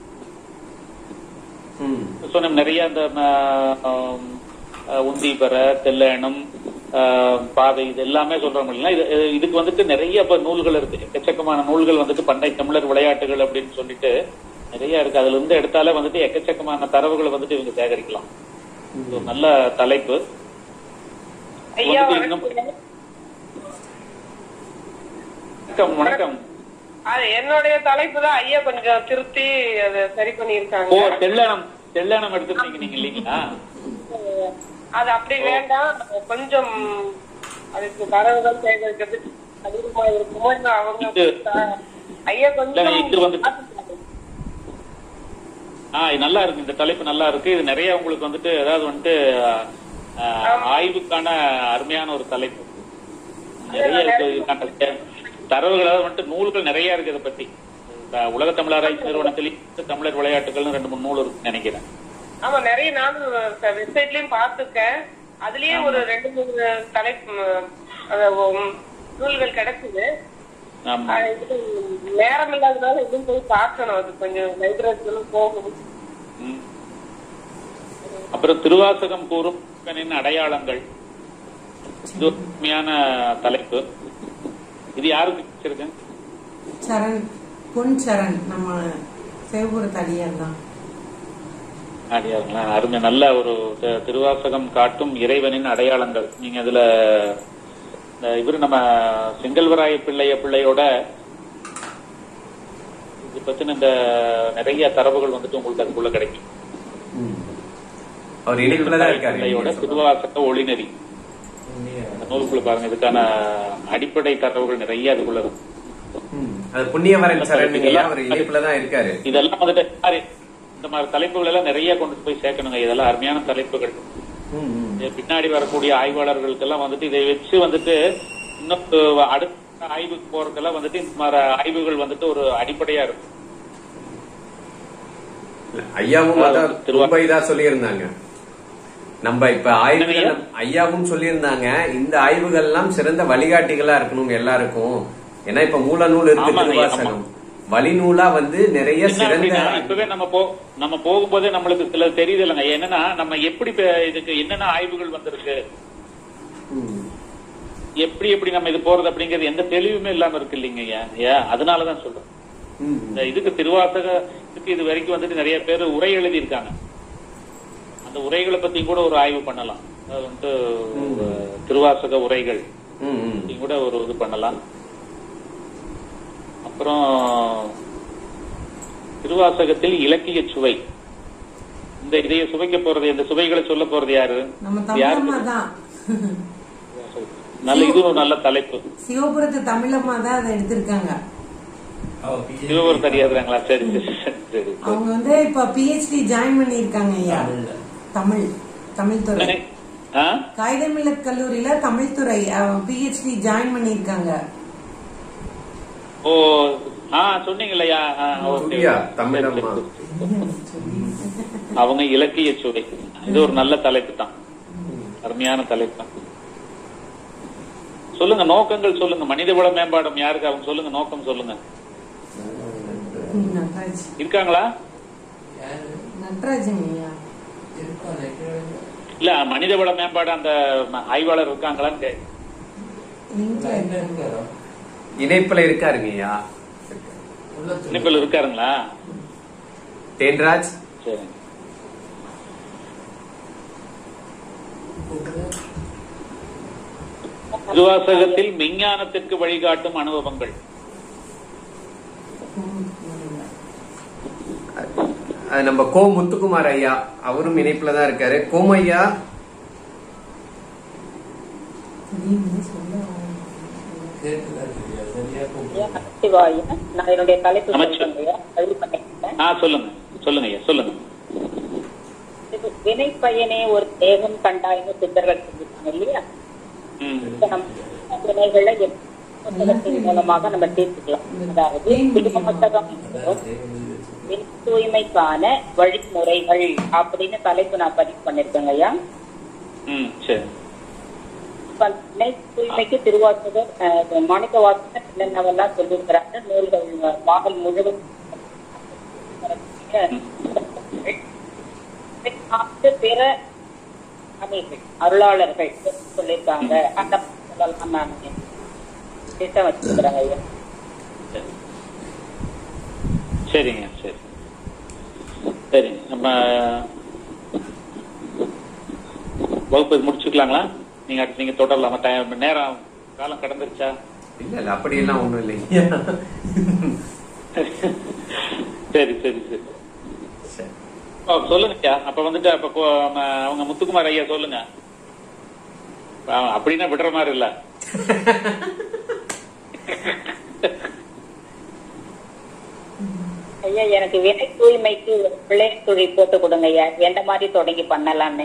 ம். சொன்ன நிறைய அந்த ஆம், அஹ், உந்தி பெற தெல்லணம் ஆஹ், பாதை இது எல்லாமே சொல்றோம் இல்லைங்களா இது இது- இதுக்கு வந்துட்டு நிறைய இப்ப நூல்கள் இருக்கு எக்கச்சக்கமான நூல்கள் வந்துட்டு பண்டை தமிழர் விளையாட்டுகள் அப்படின்னு சொல்லிட்டு நிறைய இருக்கு அதுல இருந்து எடுத்தாலே வந்துட்டு எக்கச்சக்கமான தரவுகளை வந்துட்டு இவங்க சேகரிக்கலாம் இது ஒரு நல்ல தலைப்பு ஐயா வந்துட்டு இன்னும் வணக்கம். வணக்கம் வணக்கம் அது என்னுடைய தலைப்பு தான் ஐயா கொஞ்சம் திருத்தி அதை சரி ஓ பண்ணியிருக்காங்க தெள்ளனம் தெள்ளனம் எடுத்துருந்தீங்க நீங்க இல்லீங்களா அது அப்படி வேண்டாம் கொஞ்சம் அதுக்கு தரவுகள் சேகரிக்கிறது அதிகமா இருக்குமோ இல்ல அவங்க இது- ஐயா இல்ல, இது கொஞ்சம் வந்து- ஆ இது நல்லா இருக்கு இந்த தலைப்பு நல்லா இருக்கு இது நிறைய உங்களுக்கு வந்துட்டு அதாவது வந்துட்டு ஆ, ஆய்வுக்கான அருமையான ஒரு தலைப்பு நிறைய இருக்கு இதுக்கான தே- தரவுகள் அதாவது வந்துட்டு நூல்கள் நிறைய இருக்கு இதை பத்தி இந்த உலக தமிழராய்ச்சி நிறுவனத்திலேயே தமிழர் விளையாட்டுகள்னு ரெண்டு மூணு நூல் இருக்குன்னு நினைக்கிறேன் ஆமா நிறைய நானும் வெப்சைட்லயும் பார்த்திருக்கேன் அதுலயே ஒரு ரெண்டு மூணு தலைப்பு ம், அத, உம், நூல்கள் கிடைச்சது ஆமா அது இது நேரம் இல்லாதனால இன்னும் போய் பார்க்கணும் அது கொஞ்சம் லைப்ரரிகளும் போகணும் ம். அப்புறம் திருவாசகம் கூறும் இறைவனின் அடையாளங்கள் இது ஒரு உண்மையான தலைப்பு இது யாருக்கு கிடைச்சிருக்கு சரண் பொன் சரண் நம்ம சிவபுரத்து அடியார் தான் அடியாருங்களா அருமை நல்ல ஒரு தி- திருவாசகம் காட்டும் இறைவனின் அடையாளங்கள் நீங்க அதுல இந்த இவரு நம்ம செங்கல்வராய பிள்ளைய பிள்ளையோட இது பத்தின இந்த நிறைய தரவுகள் வந்துட்டு உங்களுக்கு அதுக்குள்ள கிடைக்கும் அவர் இணைப்புல தான் இருக்காரு பிள்ளையோட நீங்க சொல்றது. திருவாசக ஒளிநெறி அந்த நூலுக்குள்ள பாருங்க இதுக்கான அடிப்படை தரவுகள் நிறைய அதுக்குள்ள இருக்கு ம். அது புண்ணியவரன் சரணுங்க அவர் இணைப்புல தான் இருக்காரு இதெல்லாம் வந்துட்டு யாரு இந்த மாதிரி தலைப்புகள் எல்லாம் நிறைய கொண்டு போய் சேர்க்கணுங்க இதெல்லாம் அருமையான தலைப்புகள் ம், ம். இது பின்னாடி வரக்கூடிய ஆய்வாளர்களுக்கெல்லாம் வந்துட்டு இதை வச்சு வந்துட்டு இன்னும் அஹ், அடுத்த ஆய்வுக்கு போறதுக்கெல்லாம் வந்துட்டு இந்த மாதிரி ஆய்வுகள் வந்துட்டு ஒரு அடிப்படையா இருக்கும் இல்ல, ஐயாவும் அதான் ரொம்ப இதா சொல்லியிருந்தாங்க நம்ம இப்ப ஆய்வுகள் ஐயாவும் சொல்லியிருந்தாங்க இந்த ஆய்வுகள் எல்லாம் சிறந்த வழிகாட்டிகளா இருக்கணும் எல்லாருக்கும் ஏன்னா இப்ப மூல நூல் இருக்கு ஆமாங்க, திருவாசகம் வழிநூலா வந்து நிறைய என்ன சிறந்த அப்படின்னா, இப்பவே நம்ம போ நம்ம போகும்போதே நம்மளுக்கு சில தெரியுது இல்லைங்க என்னன்னா நம்ம எப்படி இப்ப இதுக்கு என்னென்ன ஆய்வுகள் வந்திருக்கு ம். எப்படி எப்படி நம்ம இது போறது அப்படிங்கிறது எந்த தெளிவுமே இல்லாம இருக்கு இல்லைங்க ஐயா ஏன் அதனாலதான் சொல்றேன் ம். இந்த இதுக்கு திருவாசக இதுக்கு இது வரைக்கும் வந்துட்டு நிறைய பேர் உரை எழுதியிருக்காங்க அந்த உரைகளை பத்தி கூட ஒரு ஆய்வு பண்ணலாம் அது வந்துட்டு ஒரு திருவாசக உரைகள் ம், ம். பத்தி கூட ஒரு இது பண்ணலாம் அப்புறம் திருவாசகத்தில் இலக்கிய சுவை இந்த இதைய சுவைக்க போறது இந்த சுவைகளை சொல்ல போறது யாரு நம்ம யாரு தமிழம்மா தான் நல்ல இது ஒரு நல்ல தலைப்பு சிவபுரத்து தமிழம்மா தான் அதை எடுத்திருக்காங்க சிவபுரம் தெரியாதுங்களா சரி சரி சரி, சரி அவங்க வந்து இப்ப பிஹெச்டி ஜாயின் பண்ணிருக்காங்க ஐயா தமிழ் தமிழ் துறை ஆ? காகிதமில்லத் கல்லூரியில தமிழ் துறை பிஹெச்டி ஜாயின் பண்ணிருக்காங்க ஓ ஆ சொன்னீங்க இல்லையா ஆ, ஓகே. துரியா, தமிழம்மா. அவங்க இலக்கிய சுவை இது ஒரு நல்ல தலைப்பு தான் அருமையான தலைப்பு தான் சொல்லுங்க நோக்கங்கள் சொல்லுங்க மனிதவள மேம்பாடம் யாருக்கு அவங்க சொல்லுங்க நோக்கம் சொல்லுங்க நட்ராஜ் இருக்காங்களா நட்ராஜன் ஐயா இல்ல மனிதவள மேம்பாடு அந்த ம- ஆய்வாளர் இருக்காங்களான்னு கே- லிங்க்ல இருக்காங்க இணைப்புல இருக்காருங்க ஐயா இணைப்பில் இருக்காருங்களா தேன்ராஜ் சரி திருவாசகத்தில் விஞ்ஞானத்திற்கு வழிகாட்டும் அனுபவங்கள் அது நம்ம கோ முத்துக்குமார் ஐயா அவரும் இணைப்புல தான் இருக்காரு கோமையா திடீர்னு சொல்ல சிவாய நான் என்னுடைய தலைப்பு அமைச்சர். சொல்றேன் பதிவு பண்ணிக்கிறேன் ஆ சொல்லுங்க சொல்லுங்க ஐயா சொல்லுங்க இது வினை பயனே ஒரு தேகம் கண்டாய்னு சித்தர்கள் சொல்லியிருக்காங்க இல்லையா ம். இப்ப நம்ம வினைகளை எப்~ புத்தகத்தின் மூலமாக நம்ம தீர்த்துக்கலாம் அதாவது திருமணத்தகம் வினை தூய்மைக்கான வழிமுறைகள் அப்படின்னு தலைப்பு நான் பதிவு பண்ணிருக்கேங்க ஐயா ம் சரி இப்ப வினை தூய்மைக்கு திருவாசகர் அஹ், மாணிக்க வாசகர் என்னென்னவெல்லாம் சொல்லியிருக்கிறாங்க நூல்கள் அஹ், பாடல் முழுவதும் சார்ந்த பிற அமைகள் அருளாளர்கள் சொல்லியிருக்காங்க அந்த சொல்லலாம் நான் பேச வச்சிருக்கிறேன் ஐயா சரிங்க சரி சரி நம்ம வகுப்பு முடிச்சுக்கலாங்களா நீங்க அடுத்து நீங்க தொடரலாமா டைம் நேரம் காலம் கடந்துருச்சா இல்ல இல்ல அப்படியெல்லாம் ஒண்ணும் இல்லைங்க சரி சரி சரி சரி. ஓ, சொல்லுங்க ஐயா அப்ப வந்துட்டு அப்ப கோ- ம, அவங்க முத்துக்குமார் ஐயா சொல்லுங்க ஆ, அப்படின்னா விடுற மாதிரி இல்ல ஐயா எனக்கு வினை தூய்மைக்கு ஒரு பிள்ளை துளி போட்டு கொடுங்க ஐயா எந்த மாதிரி தொடங்கி பண்ணலாம்னு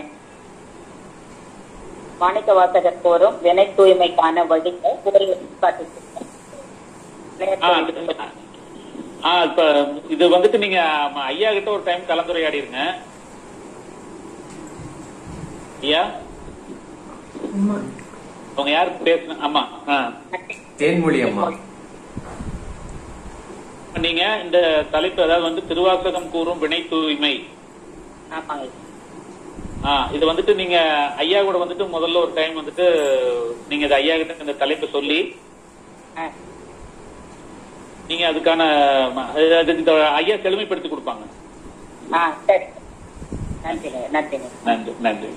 மாணிக்க வாசகர் போரும் வினை தூய்மைக்கான வழியை ஒரு எடுத்துக்காட்டு கொடுங்க. ஆ, ஆ இப்ப இது வந்துட்டு நீங்க ஆமா, ஐயா கிட்ட ஒரு டைம் கலந்துரையாடிருங்க ஐயா ஆமா. அவங்க யாரு பேசுன ஆமா ஆ. தேன்மொழி அம்மா நீங்க இந்த தலைப்பு அதாவது வந்து திருவாசகம் கூறும் வினை தூய்மை ஆமாங்க ஆ இது வந்துட்டு நீங்க ஐயா கூட வந்துட்டு முதல்ல ஒரு டைம் வந்துட்டு நீங்க இது ஐயா கிட்ட இந்த தலைப்பை சொல்லி ஆ. நீங்க அதுக்கான ம- அது- அது இந்த ஐயா செழுமைப்படுத்தி கொடுப்பாங்க ஆ சரி நன்றிங்க நன்றிங்க நன்றி நன்றி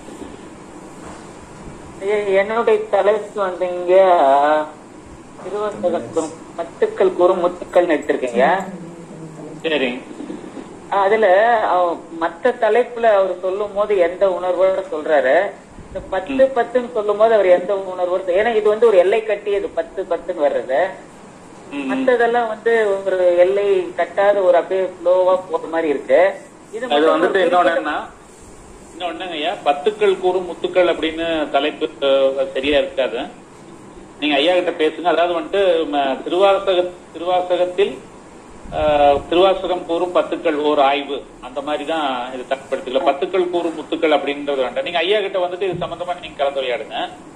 ஐயா, என்னுடைய தலைப்பு வந்து இங்க திருவசகத்தும் மத்துக்கள் கூறும் முத்துக்கள் எடுத்திருக்கீங்க சரி அதுல அவ- மத்த தலைப்புல அவர் சொல்லும் போது எந்த உணர்வோட சொல்றாரு இந்த பத்து பத்துன்னு சொல்லும் போது அவர் எந்த உணர்வோட சொல்- ஏன்னா இது வந்து ஒரு எல்லை கட்டியது பத்து பத்துன்னு வர்றது ம், ம். மத்ததெல்லாம் வந்து ஒரு எல்லை கட்டாத ஒரு அப்படியே ஃப்ளோவா போற மாதிரி இருக்கு இது அது மட்டும் வந்துட்டு ஒரு இன்னொன்னு என்னன்னா இன்னொன்னு ஐயா பத்துக்கள் கூறும் முத்துக்கள் அப்படின்னு தலைப்பு அஹ், சரியா இருக்காது நீங்க ஐயா கிட்ட பேசுங்க அதாவது வந்துட்டு ம, திருவாசக திருவாசகத்தில் அஹ், திருவாசகம் கூறும் பத்துக்கள் ஒரு ஆய்வு அந்த மாதிரி தான் இது தரப்படுத்திக்கல பத்துக்கள் கூறும் முத்துக்கள் அப்படின்றது வேண்டாம் நீங்க ஐயா கிட்ட வந்துட்டு இது சம்பந்தமா நீங்க கலந்துரையாடுங்க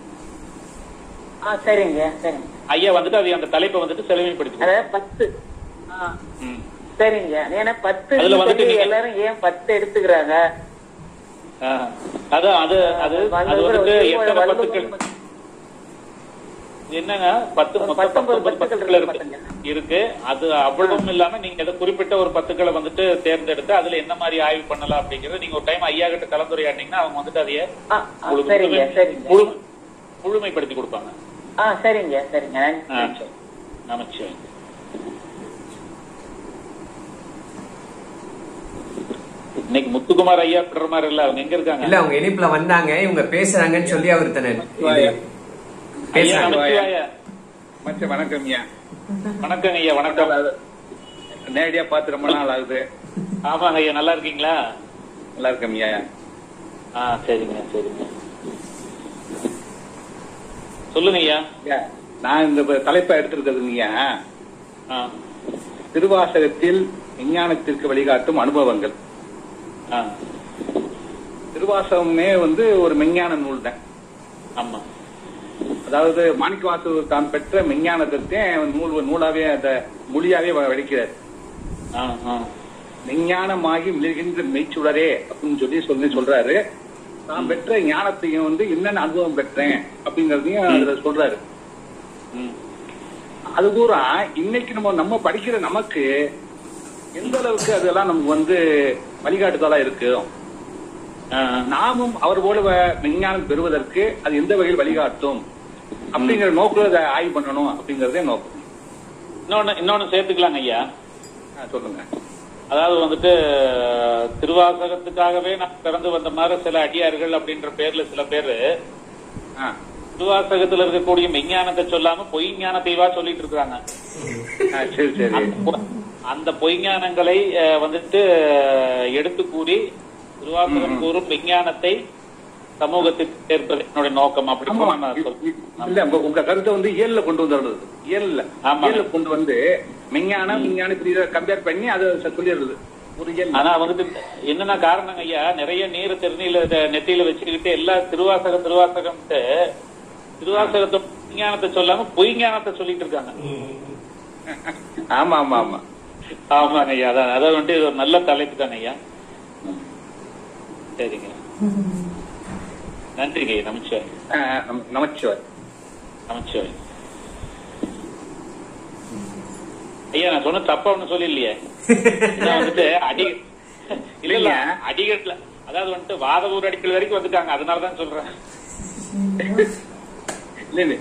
ஆ சரிங்க சரிங்க ஐயா வந்துட்டு அது அந்த தலைப்பை வந்துட்டு செழுமைப்படுத்தி அதாவது பத்து ஆ ம். சரிங்க ஏன்னா பத்து அதுல வந்துட்டு சொல்லி நீங்க- எல்லாரும் ஏன் பத்து எடுத்துக்கிறாங்க ஆ. அது அது அது அது வந்துட்டு எத்தனை பத்துக்கள் என்னங்க பத்து மொத்தம் பத்தொன்பது பத்தொன்பது பத்துக்கள் பத்துக்கள் இருக்கு இருக்கு இருக்கு அது அவ்வளவும் இல்லாம நீங்க ஏதோ குறிப்பிட்ட ஒரு பத்துக்களை வந்துட்டு தேர்ந்தெடுத்து அதுல என்ன மாதிரி ஆய்வு பண்ணலாம் அப்படிங்கறது நீங்க ஒரு டைம் ஐயா கிட்ட கலந்துரையாடினீங்கன்னா அவங்க வந்துட்டு அதைய ஆ, ஆ, உங்களுக்கு சரிங்க முழுமை- சரிங்க முழு- முழுமைப்படுத்தி கொடுப்பாங்க ஆ சரிங்க சரிங்க ஆ, நன்றி. சரி. நமச்சிவாய் இன்னைக்கு முத்துக்குமார் ஐயா விடுற மாதிரி இல்ல அவங்க எங்க இருக்காங்க இல்ல அவங்க இணைப்புல வந்தாங்க இவங்க பேசுறாங்கன்னு சொல்லி அவர் தன்னை ஐயா பேசுறாங்க நமச்சிவாயா மச்ச வணக்கம் ஐயா வணக்கம் ஐயா வணக்கம் நேரடியா பார்த்து ரொம்ப நாள் ஆகுது ஆமாங்க ஐயா நல்லா இருக்கீங்களா நல்லா இருக்கேன் ஐயா ஆ சரிங்க சரிங்க சொல்லுங்க ஐயா ஐயா, நான் இந்த ப- தலைப்பை எடுத்திருக்கிறது ஐயா ஆ திருவாசகத்தில் விஞ்ஞானத்திற்கு வழிகாட்டும் அனுபவங்கள் ஆ திருவாசகமே வந்து ஒரு மெஞ்ஞான நூல் தான் ஆமா அதாவது மாணிக்கவாசு தான் பெற்ற மெஞ்ஞானத்தை நூல் நூலாவே அந்த மொழியாவே வ- வடிக்கிறார் ஆ ஆ விஞ்ஞானமாகி மிளிர்கின்ற மெய்ச்சுடரே அப்படின்னு சொல்லி சொல்லி சொல்றாரு தான் பெற்ற ஞானத்தையும் வந்து என்னென்ன அனுபவம் பெற்றேன் அப்படிங்கறதையும் அதுல சொல்றாரு ம் அது பூரா இன்னைக்கு நம்ம நம்ம படிக்கிற நமக்கு எந்த அளவுக்கு அதெல்லாம் நமக்கு வந்து வழிகாட்டுதலா இருக்கு ஆ, ஆ. நாமும் அவர் போல வ- விஞ்ஞானம் பெறுவதற்கு அது எந்த வகையில் வழிகாட்டும் அப்படிங்கிற நோக்கில் அதை ஆய்வு பண்ணணும் அப்படிங்கறதே நோக்கம் இன்னொன்னு இன்னொன்னு சேர்த்துக்கலாங்க ஐயா ஆ, சொல்லுங்க அதாவது வந்துட்டு திருவாசகத்துக்காகவே நான் பிறந்து வந்த மாதிரி சில அடியார்கள் அப்படின்ற பேர்ல சில பேரு ஆ, திருவாசகத்துல இருக்கக்கூடிய மெஞ்ஞானத்தை சொல்லாம பொய் ஞானத்தைவா சொல்லிட்டு இருக்காங்க ஆ, சரி சரி அந்த பொ- அந்த பொய்ஞானங்களை அஹ், வந்துட்டு அஹ், எடுத்து கூறி திருவாசகம் கூறும் விஞ்ஞானத்தை சமூகத்துக்கு சேர்ப்பது என்னுடைய நோக்கம் அப்படி ஆமா. கூட நான் சொல்றேன். இல்ல உங்க உங்க கருத்தை வந்து இயல்ல கொண்டு வந்துடுறது இயல்ல ஆமா. இயல்ல கொண்டு வந்து விஞ்ஞானம் விஞ்ஞான கம்பேர் பண்ணி அதை சொல்லிடுறது ஒரு இயல் ஆனா வந்துட்டு என்னன்னா காரணம் ஐயா நிறைய நீர் திருநீல நெத்தியில வச்சுக்கிட்டு எல்லா திருவாசகம் திருவாசகம்ட்டு திருவாசகத்தை விஞ்ஞானத்தை சொல்லாம பொய் ஞானத்தை சொல்லிட்டு இருக்காங்க ஆமா ஆமா ஆமா ஆமாங்க ஐயா அதான் அதாவது வந்துட்டு இது ஒரு நல்ல தலைப்பு தானே ஐயா சரிங்க நன்றிங்க ஐயா நமச்சிவாய் ஆ, நம- நமச்சிவாய் நமச்சிவாய் ஐயா நான் சொன்ன தப்பா ஒண்ணு சொல்லலையே இதான் வந்துட்டு அடி இல்ல இல்ல அடிகட்ல அதாவது வந்துட்டு வாதவூர் அடிக்கல் வரைக்கும் வந்துட்டாங்க அதனாலதான் சொல்றேன் இல்ல இல்ல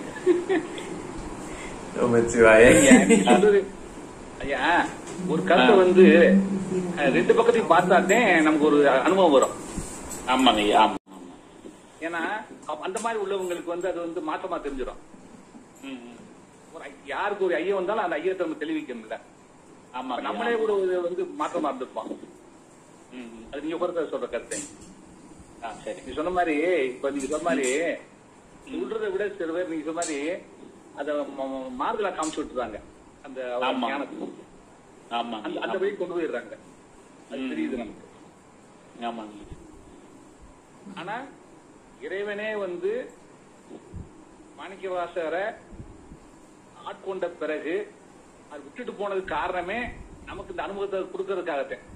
நமச்சிவாய ஐயா, நீ சொல்றது ஐயா ஒரு கருத்தை வந்து அஹ், ரெண்டு பக்கத்தையும் பார்த்தாதே நமக்கு ஒரு அனுபவம் வரும் ஆமாங்க ஐயா ஆமா ஏன்னா அப்ப அந்த மாதிரி உள்ளவங்களுக்கு வந்து அது வந்து மாற்றமா தெரிஞ்சிடும் ம், ம். ஒரு ஐ- யாருக்கு ஒரு ஐயம் வந்தாலும் அந்த ஐயத்தை நம்ம தெளிவிக்கணும்ல ஆமா ஐயா, நம்மளே ஆமா. கூட ஒரு வந்து மாற்றமா இருந்திருப்போம் ம், ம். அது நீங்க கூட சொல்ற கருத்து ஆ, சரி நீ சொன்ன மாதிரி இப்ப நீங்க சொன்ன மாதிரி சொல்றதை விட சில பேர் நீங்க சொன்ன மாதிரி அத ம- ம- மாறுதலா காமிச்சு விட்டுறாங்க அந்த அவர் ஆமா. ஞானத்தை. ஆமா அந்த அந்த வழி கொண்டு போயிடுறாங்க அது ம். தெரியுது நமக்கு ஆமாங்க ஆனா இறைவனே வந்து மாணிக்கவாசகரை ஆட்கொண்ட பிறகு அது விட்டுட்டு போனதுக்கு காரணமே நமக்கு இந்த அனுபவத்தை கொடுக்கறதுக்காகத்தான்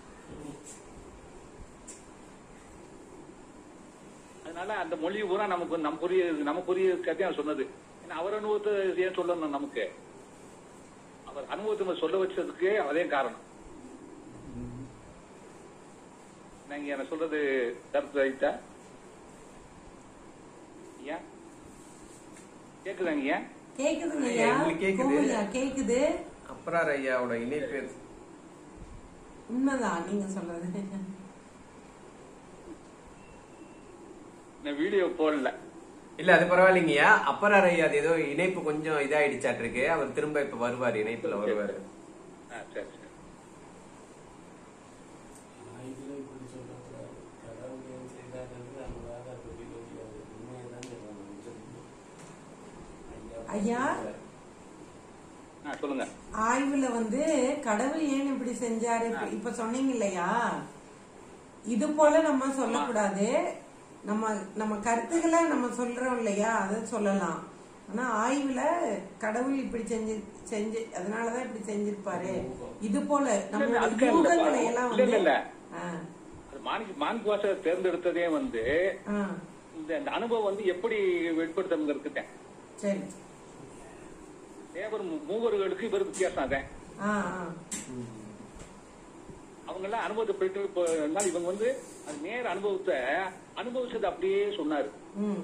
அதனால அந்த மொழி பூரா நமக்கு வந்து நம்ம புரிய நம்ம புரிய கதையா சொன்னது ஏன்னா அவர் அனுபவத்தை ஏன் சொல்லணும் நமக்கு அவர் அனுபவத்தை நம்ம சொல்ல வச்சதுக்கு அதே காரணம் நீங்க என்ன சொல்றது கருத்து ரைட்டா ஐயா கேக்குதாங்க ஐயா கேக்குதுங்க ஐயா எங்களுக்கு கேக்குது. கோவிலா கேக்குது அப்புறம் ஐயாவோட இணைப்பு உண்மைதான் நீங்க சொல்றது நான் வீடியோ போடல இல்ல அது பரவாயில்லைங்கய்யா அப்பறார் ஐயா அது ஏதோ இணைப்பு கொஞ்சம் இதாயிடுச்சாட்டிருக்கு அவர் திரும்ப இப்ப வருவார் இணைப்புல வருவாரு ஆ, சரி சரி ஐயா ஆ, சொல்லுங்க ஆய்வுல வந்து கடவுள் ஏன் இப்படி செஞ்சாரு இப்ப- இப்ப சொன்னீங்க இல்லையா இது போல நம்ம சொல்லக்கூடாது நம்ம நம்ம கருத்துக்களை நம்ம சொல்றோம் இல்லையா அதை சொல்லலாம் ஆனா ஆய்வுல கடவுள் இப்படி செஞ்சு செஞ்சு அதனாலதான் இப்படி செஞ்சிருப்பாரு இது போல நம்மளோட அதுக்காக யூகங்களை இல்லப்பா. எல்லாம் இல்ல, வந்து இல்ல. ஆ, அது மாணிக்க மாணிக்க வாசகர் தேர்ந்தெடுத்ததே வந்து ஆ, இந்த இந்த அனுபவம் வந்து எப்படி வெளிப்படுத்தணுங்கிறதுக்கு சரி தேவர் மூ- மூவர்களுக்கு இவர் வித்தியாசம் அதேன் ஆ ஆ அவங்க எல்லாம் அனுபவத்தை போயிட்டு இப்போ இருந்தாலும் இவங்க வந்து அது நேர அனுபவத்தை அனுபவிச்சது அப்படியே சொன்னாரு ம்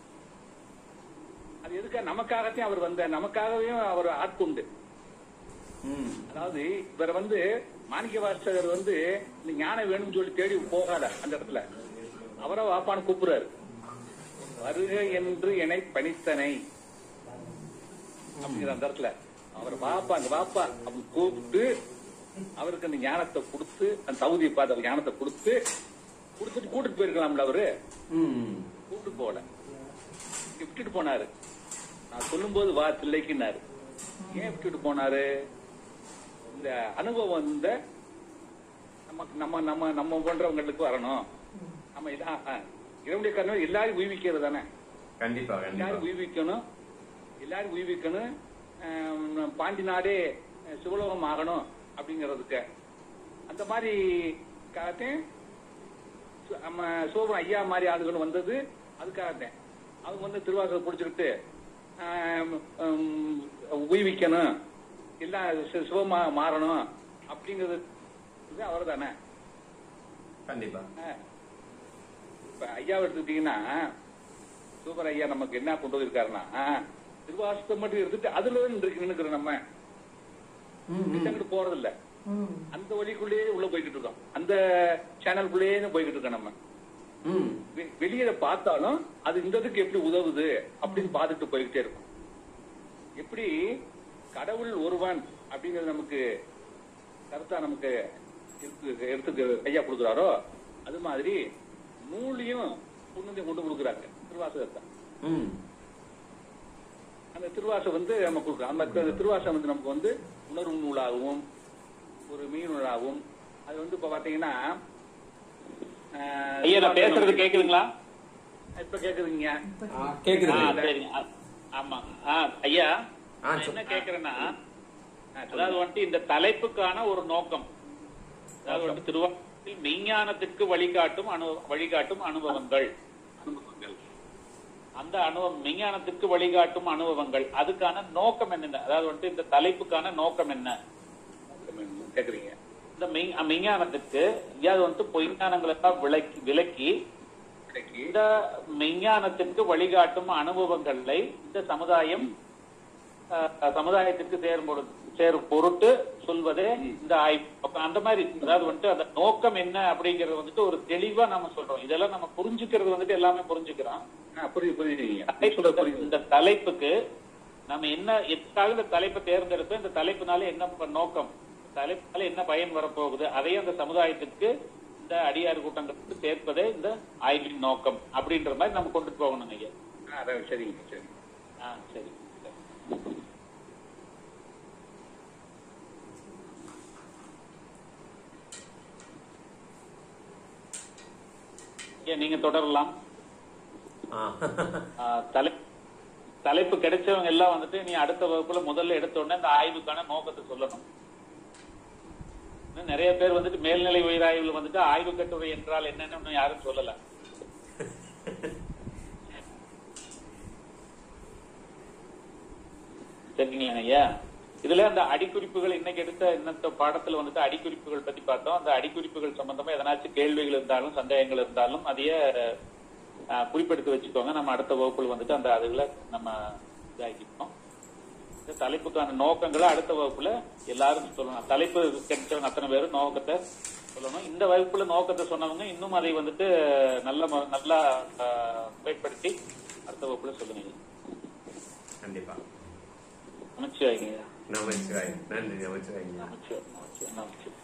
அது எதுக்காக நமக்காகத்தான் அவர் வந்த நமக்காகவே அவர் ஆட்கொண்டு ம். அதாவது இவர் வந்து மாணிக்க வாசகர் வந்து இந்த ஞானம் வேணும்னு சொல்லி தேடி போகாத அந்த இடத்துல அவரை வாப்பான்னு கூப்பிடுறாரு வருக என்று என்னை பணித்தனை அப்படிங்கிற அந்த இடத்துல அவர் வாப்பா அந்த வாப்பா அப்படின்னு கூப்பிட்டு அவருக்கு அந்த ஞானத்தை கொடுத்து அந்த தகுதியை பார்த்து அவர் ஞானத்தை கொடுத்து கொடுத்துட்டு கூட்டிட்டு போயிருக்கலாம்ல அவரு ம். கூப்பிட்டு போகல இங்க விட்டுட்டு போனாரு நான் சொல்லும்போது வா தில்லைக்குன்னாரு ஏன் விட்டுட்டு போனாரு இந்த அனுபவம் இந்த நமக்கு நம்ம நம்ம நம்ம போன்றவங்களுக்கு வரணும் நம்ம இதா- ஆ, இறைவனுடைய கண்ணு எல்லாரும் உய்விக்கிறது தானே கண்டிப்பா கண்டிப்பா எல்லாரும் உய்விக்கணும் எல்லாரும் உய்விக்கணும் ஆம், பாண்டி நாடே அஹ், சிவலோகம் ஆகணும் அப்படிங்கிறதுக்கு அந்த மாதிரி காகத்தையும் சு- நம்ம சிவபுரம் ஐயா மாதிரி ஆளுகள் வந்தது அதுக்காகத்தான் அவங்க வந்து திருவாசகம் பிடிச்சிக்கிட்டு ஆம், ஆம், உய்விக்கணும் எல்லாம் சி- சிவமா மாறணும் அப்படிங்கிறது இது அவர் தானே கண்டிப்பா இப்ப ஐயாவை எடுத்துக்கிட்டீங்கன்னா சூப்பர் ஐயா நமக்கு என்ன கொண்டு வந்திருக்காருன்னா திருவாசத்தை மட்டும் எடுத்துட்டு அதுல இருக்கு நினைக்கிறோம் நம்ம ம், ம். அங்கிட்டு போறது இல்ல ம் அந்த வழிக்குள்ளேயே உள்ள போய்கிட்டு இருக்கோம் அந்த சேனலுக்குள்ளேயே போய்கிட்டு இருக்கோம் நம்ம ம். வெ- வெளியில பார்த்தாலும் அது இந்த இதுக்கு எப்படி உதவுது அப்படின்னு பார்த்துட்டு போய்கிட்டே இருக்கும் எப்படி கடவுள் ஒருவன் அப்படிங்கிறது நமக்கு கருத்தா நமக்கு எடுத்து எடுத்துக்கு ஐயா கொடுக்குறாரோ அது மாதிரி நூலையும் புண்ணியம் கொண்டு கொடுக்குறாங்க திருவாசகத்தை ம். அந்த திருவாசம் வந்து நம்ம கொடுக்குறோம் அந்த தி- திருவாசம் வந்து நமக்கு வந்து உணர்வு நூலாகவும் ஒரு மீன் நூலாகவும் அது வந்து இப்ப பாத்தீங்கன்னா ஆஹ், ஐயா நான் பேசுறது கேக்குதுங்களா இப்ப கேக்குதுங்க ஆ, கேக்குது ஆ, சரி ஆ, ஆமா ஆ, ஐயா ஆ, நான் சொல். என்ன கேக்குறேன்னா அதாவது வந்துட்டு இந்த தலைப்புக்கான ஒரு நோக்கம் அதாவது வந்துட்டு திருவாரூரில் மெய்ஞானத்திற்கு வழிகாட்டும் அனு வழிகாட்டும் அனுபவங்கள் அனுபவங்கள் அந்த அனுபவம் மெய்ஞானத்திற்கு வழிகாட்டும் அனுபவங்கள் அதுக்கான நோக்கம் என்ன அதாவது வந்துட்டு இந்த தலைப்புக்கான நோக்கம் என்ன கேக்குறீங்க இந்த இந்த மெய்- மெய்ஞானத்துக்கு எங்கேயாவது வந்து பொய்ஞானங்களை எல்லாம் விலக்கி விலக்கி இந்த மெய்ஞானத்திற்கு வழிகாட்டும் அனுபவங்களை இந்த சமுதாயம் அஹ், சமுதாயத்திற்கு சேரும் பொழுது சேரும் பொருட்டு சொல்வதே இந்த ஆய்வு அப்ப அந்த மாதிரி அதாவது வந்துட்டு அந்த நோக்கம் என்ன அப்படிங்கறது வந்துட்டு ஒரு தெளிவா நம்ம சொல்றோம் இதெல்லாம் நம்ம புரிஞ்சுக்கிறது வந்துட்டு எல்லாமே புரிஞ்சுக்கிறோம் புரியுது புரியுது தலைப்பு- இந்த தலைப்புக்கு நம்ம என்ன எதுக்காக இந்த தலைப்பை தேர்ந்தெடுத்தோம் இந்த தலைப்புனால என்ன ப- நோக்கம் தலைப்புனால என்ன பயன் வரப்போகுது அதையும் அந்த சமுதாயத்திற்கு இந்த அடியார் கூட்டங்களுக்கு சேர்ப்பதே இந்த ஆய்வின் நோக்கம் அப்படின்ற மாதிரி நம்ம கொண்டு போகணும் ஐயா ஆ, அதான் சரிங்க சரி ஆ சரி ஐயா, நீங்க தொடரலாம் ஆ, தலை தலைப்பு கிடைச்சவங்க எல்லாம் வந்துட்டு நீ அடுத்த வகுப்புல முதல்ல எடுத்த உடனே இந்த ஆய்வுக்கான நோக்கத்தை சொல்லணும் இன்னும் நிறைய பேர் வந்துட்டு மேல்நிலை உயிராய்வுல வந்துட்டு ஆய்வு கட்டுரை என்றால் என்னன்னு இன்னும் யாரும் சொல்லல சரிங்களா ஐயா இதுல அந்த அடிக்குறிப்புகள் இன்னைக்கு எடுத்த இன்னத்த பாடத்துல வந்துட்டு அடிக்குறிப்புகள் பத்தி பார்த்தோம் அந்த அடிக்குறிப்புகள் சம்பந்தமா எதனாச்சும் கேள்விகள் இருந்தாலும் சந்தேகங்கள் இருந்தாலும் அதையே அஹ், குறிப்பெடுத்து வச்சுக்கோங்க நம்ம அடுத்த வகுப்புல வந்துட்டு அந்த அதுகளை நம்ம இதாக்கிப்போம் இந்த தலைப்புக்கான நோக்கங்களை அடுத்த வகுப்புல எல்லாரும் சொல்லணும் தலைப்பு கிடைச்சவங்க அத்தனை பேரும் நோக்கத்தை சொல்லணும் இந்த வகுப்புல நோக்கத்தை சொன்னவங்க இன்னும் அதை வந்துட்டு நல்ல மு- நல்லா அஹ், முறைப்படுத்தி அடுத்த வகுப்புல சொல்லுங்க கண்டிப்பா அமைச்சு வைங்க நமச்சிவாய் நன்றி நமச்சிவாய் அமைச்சு நமச்சு நமச்சு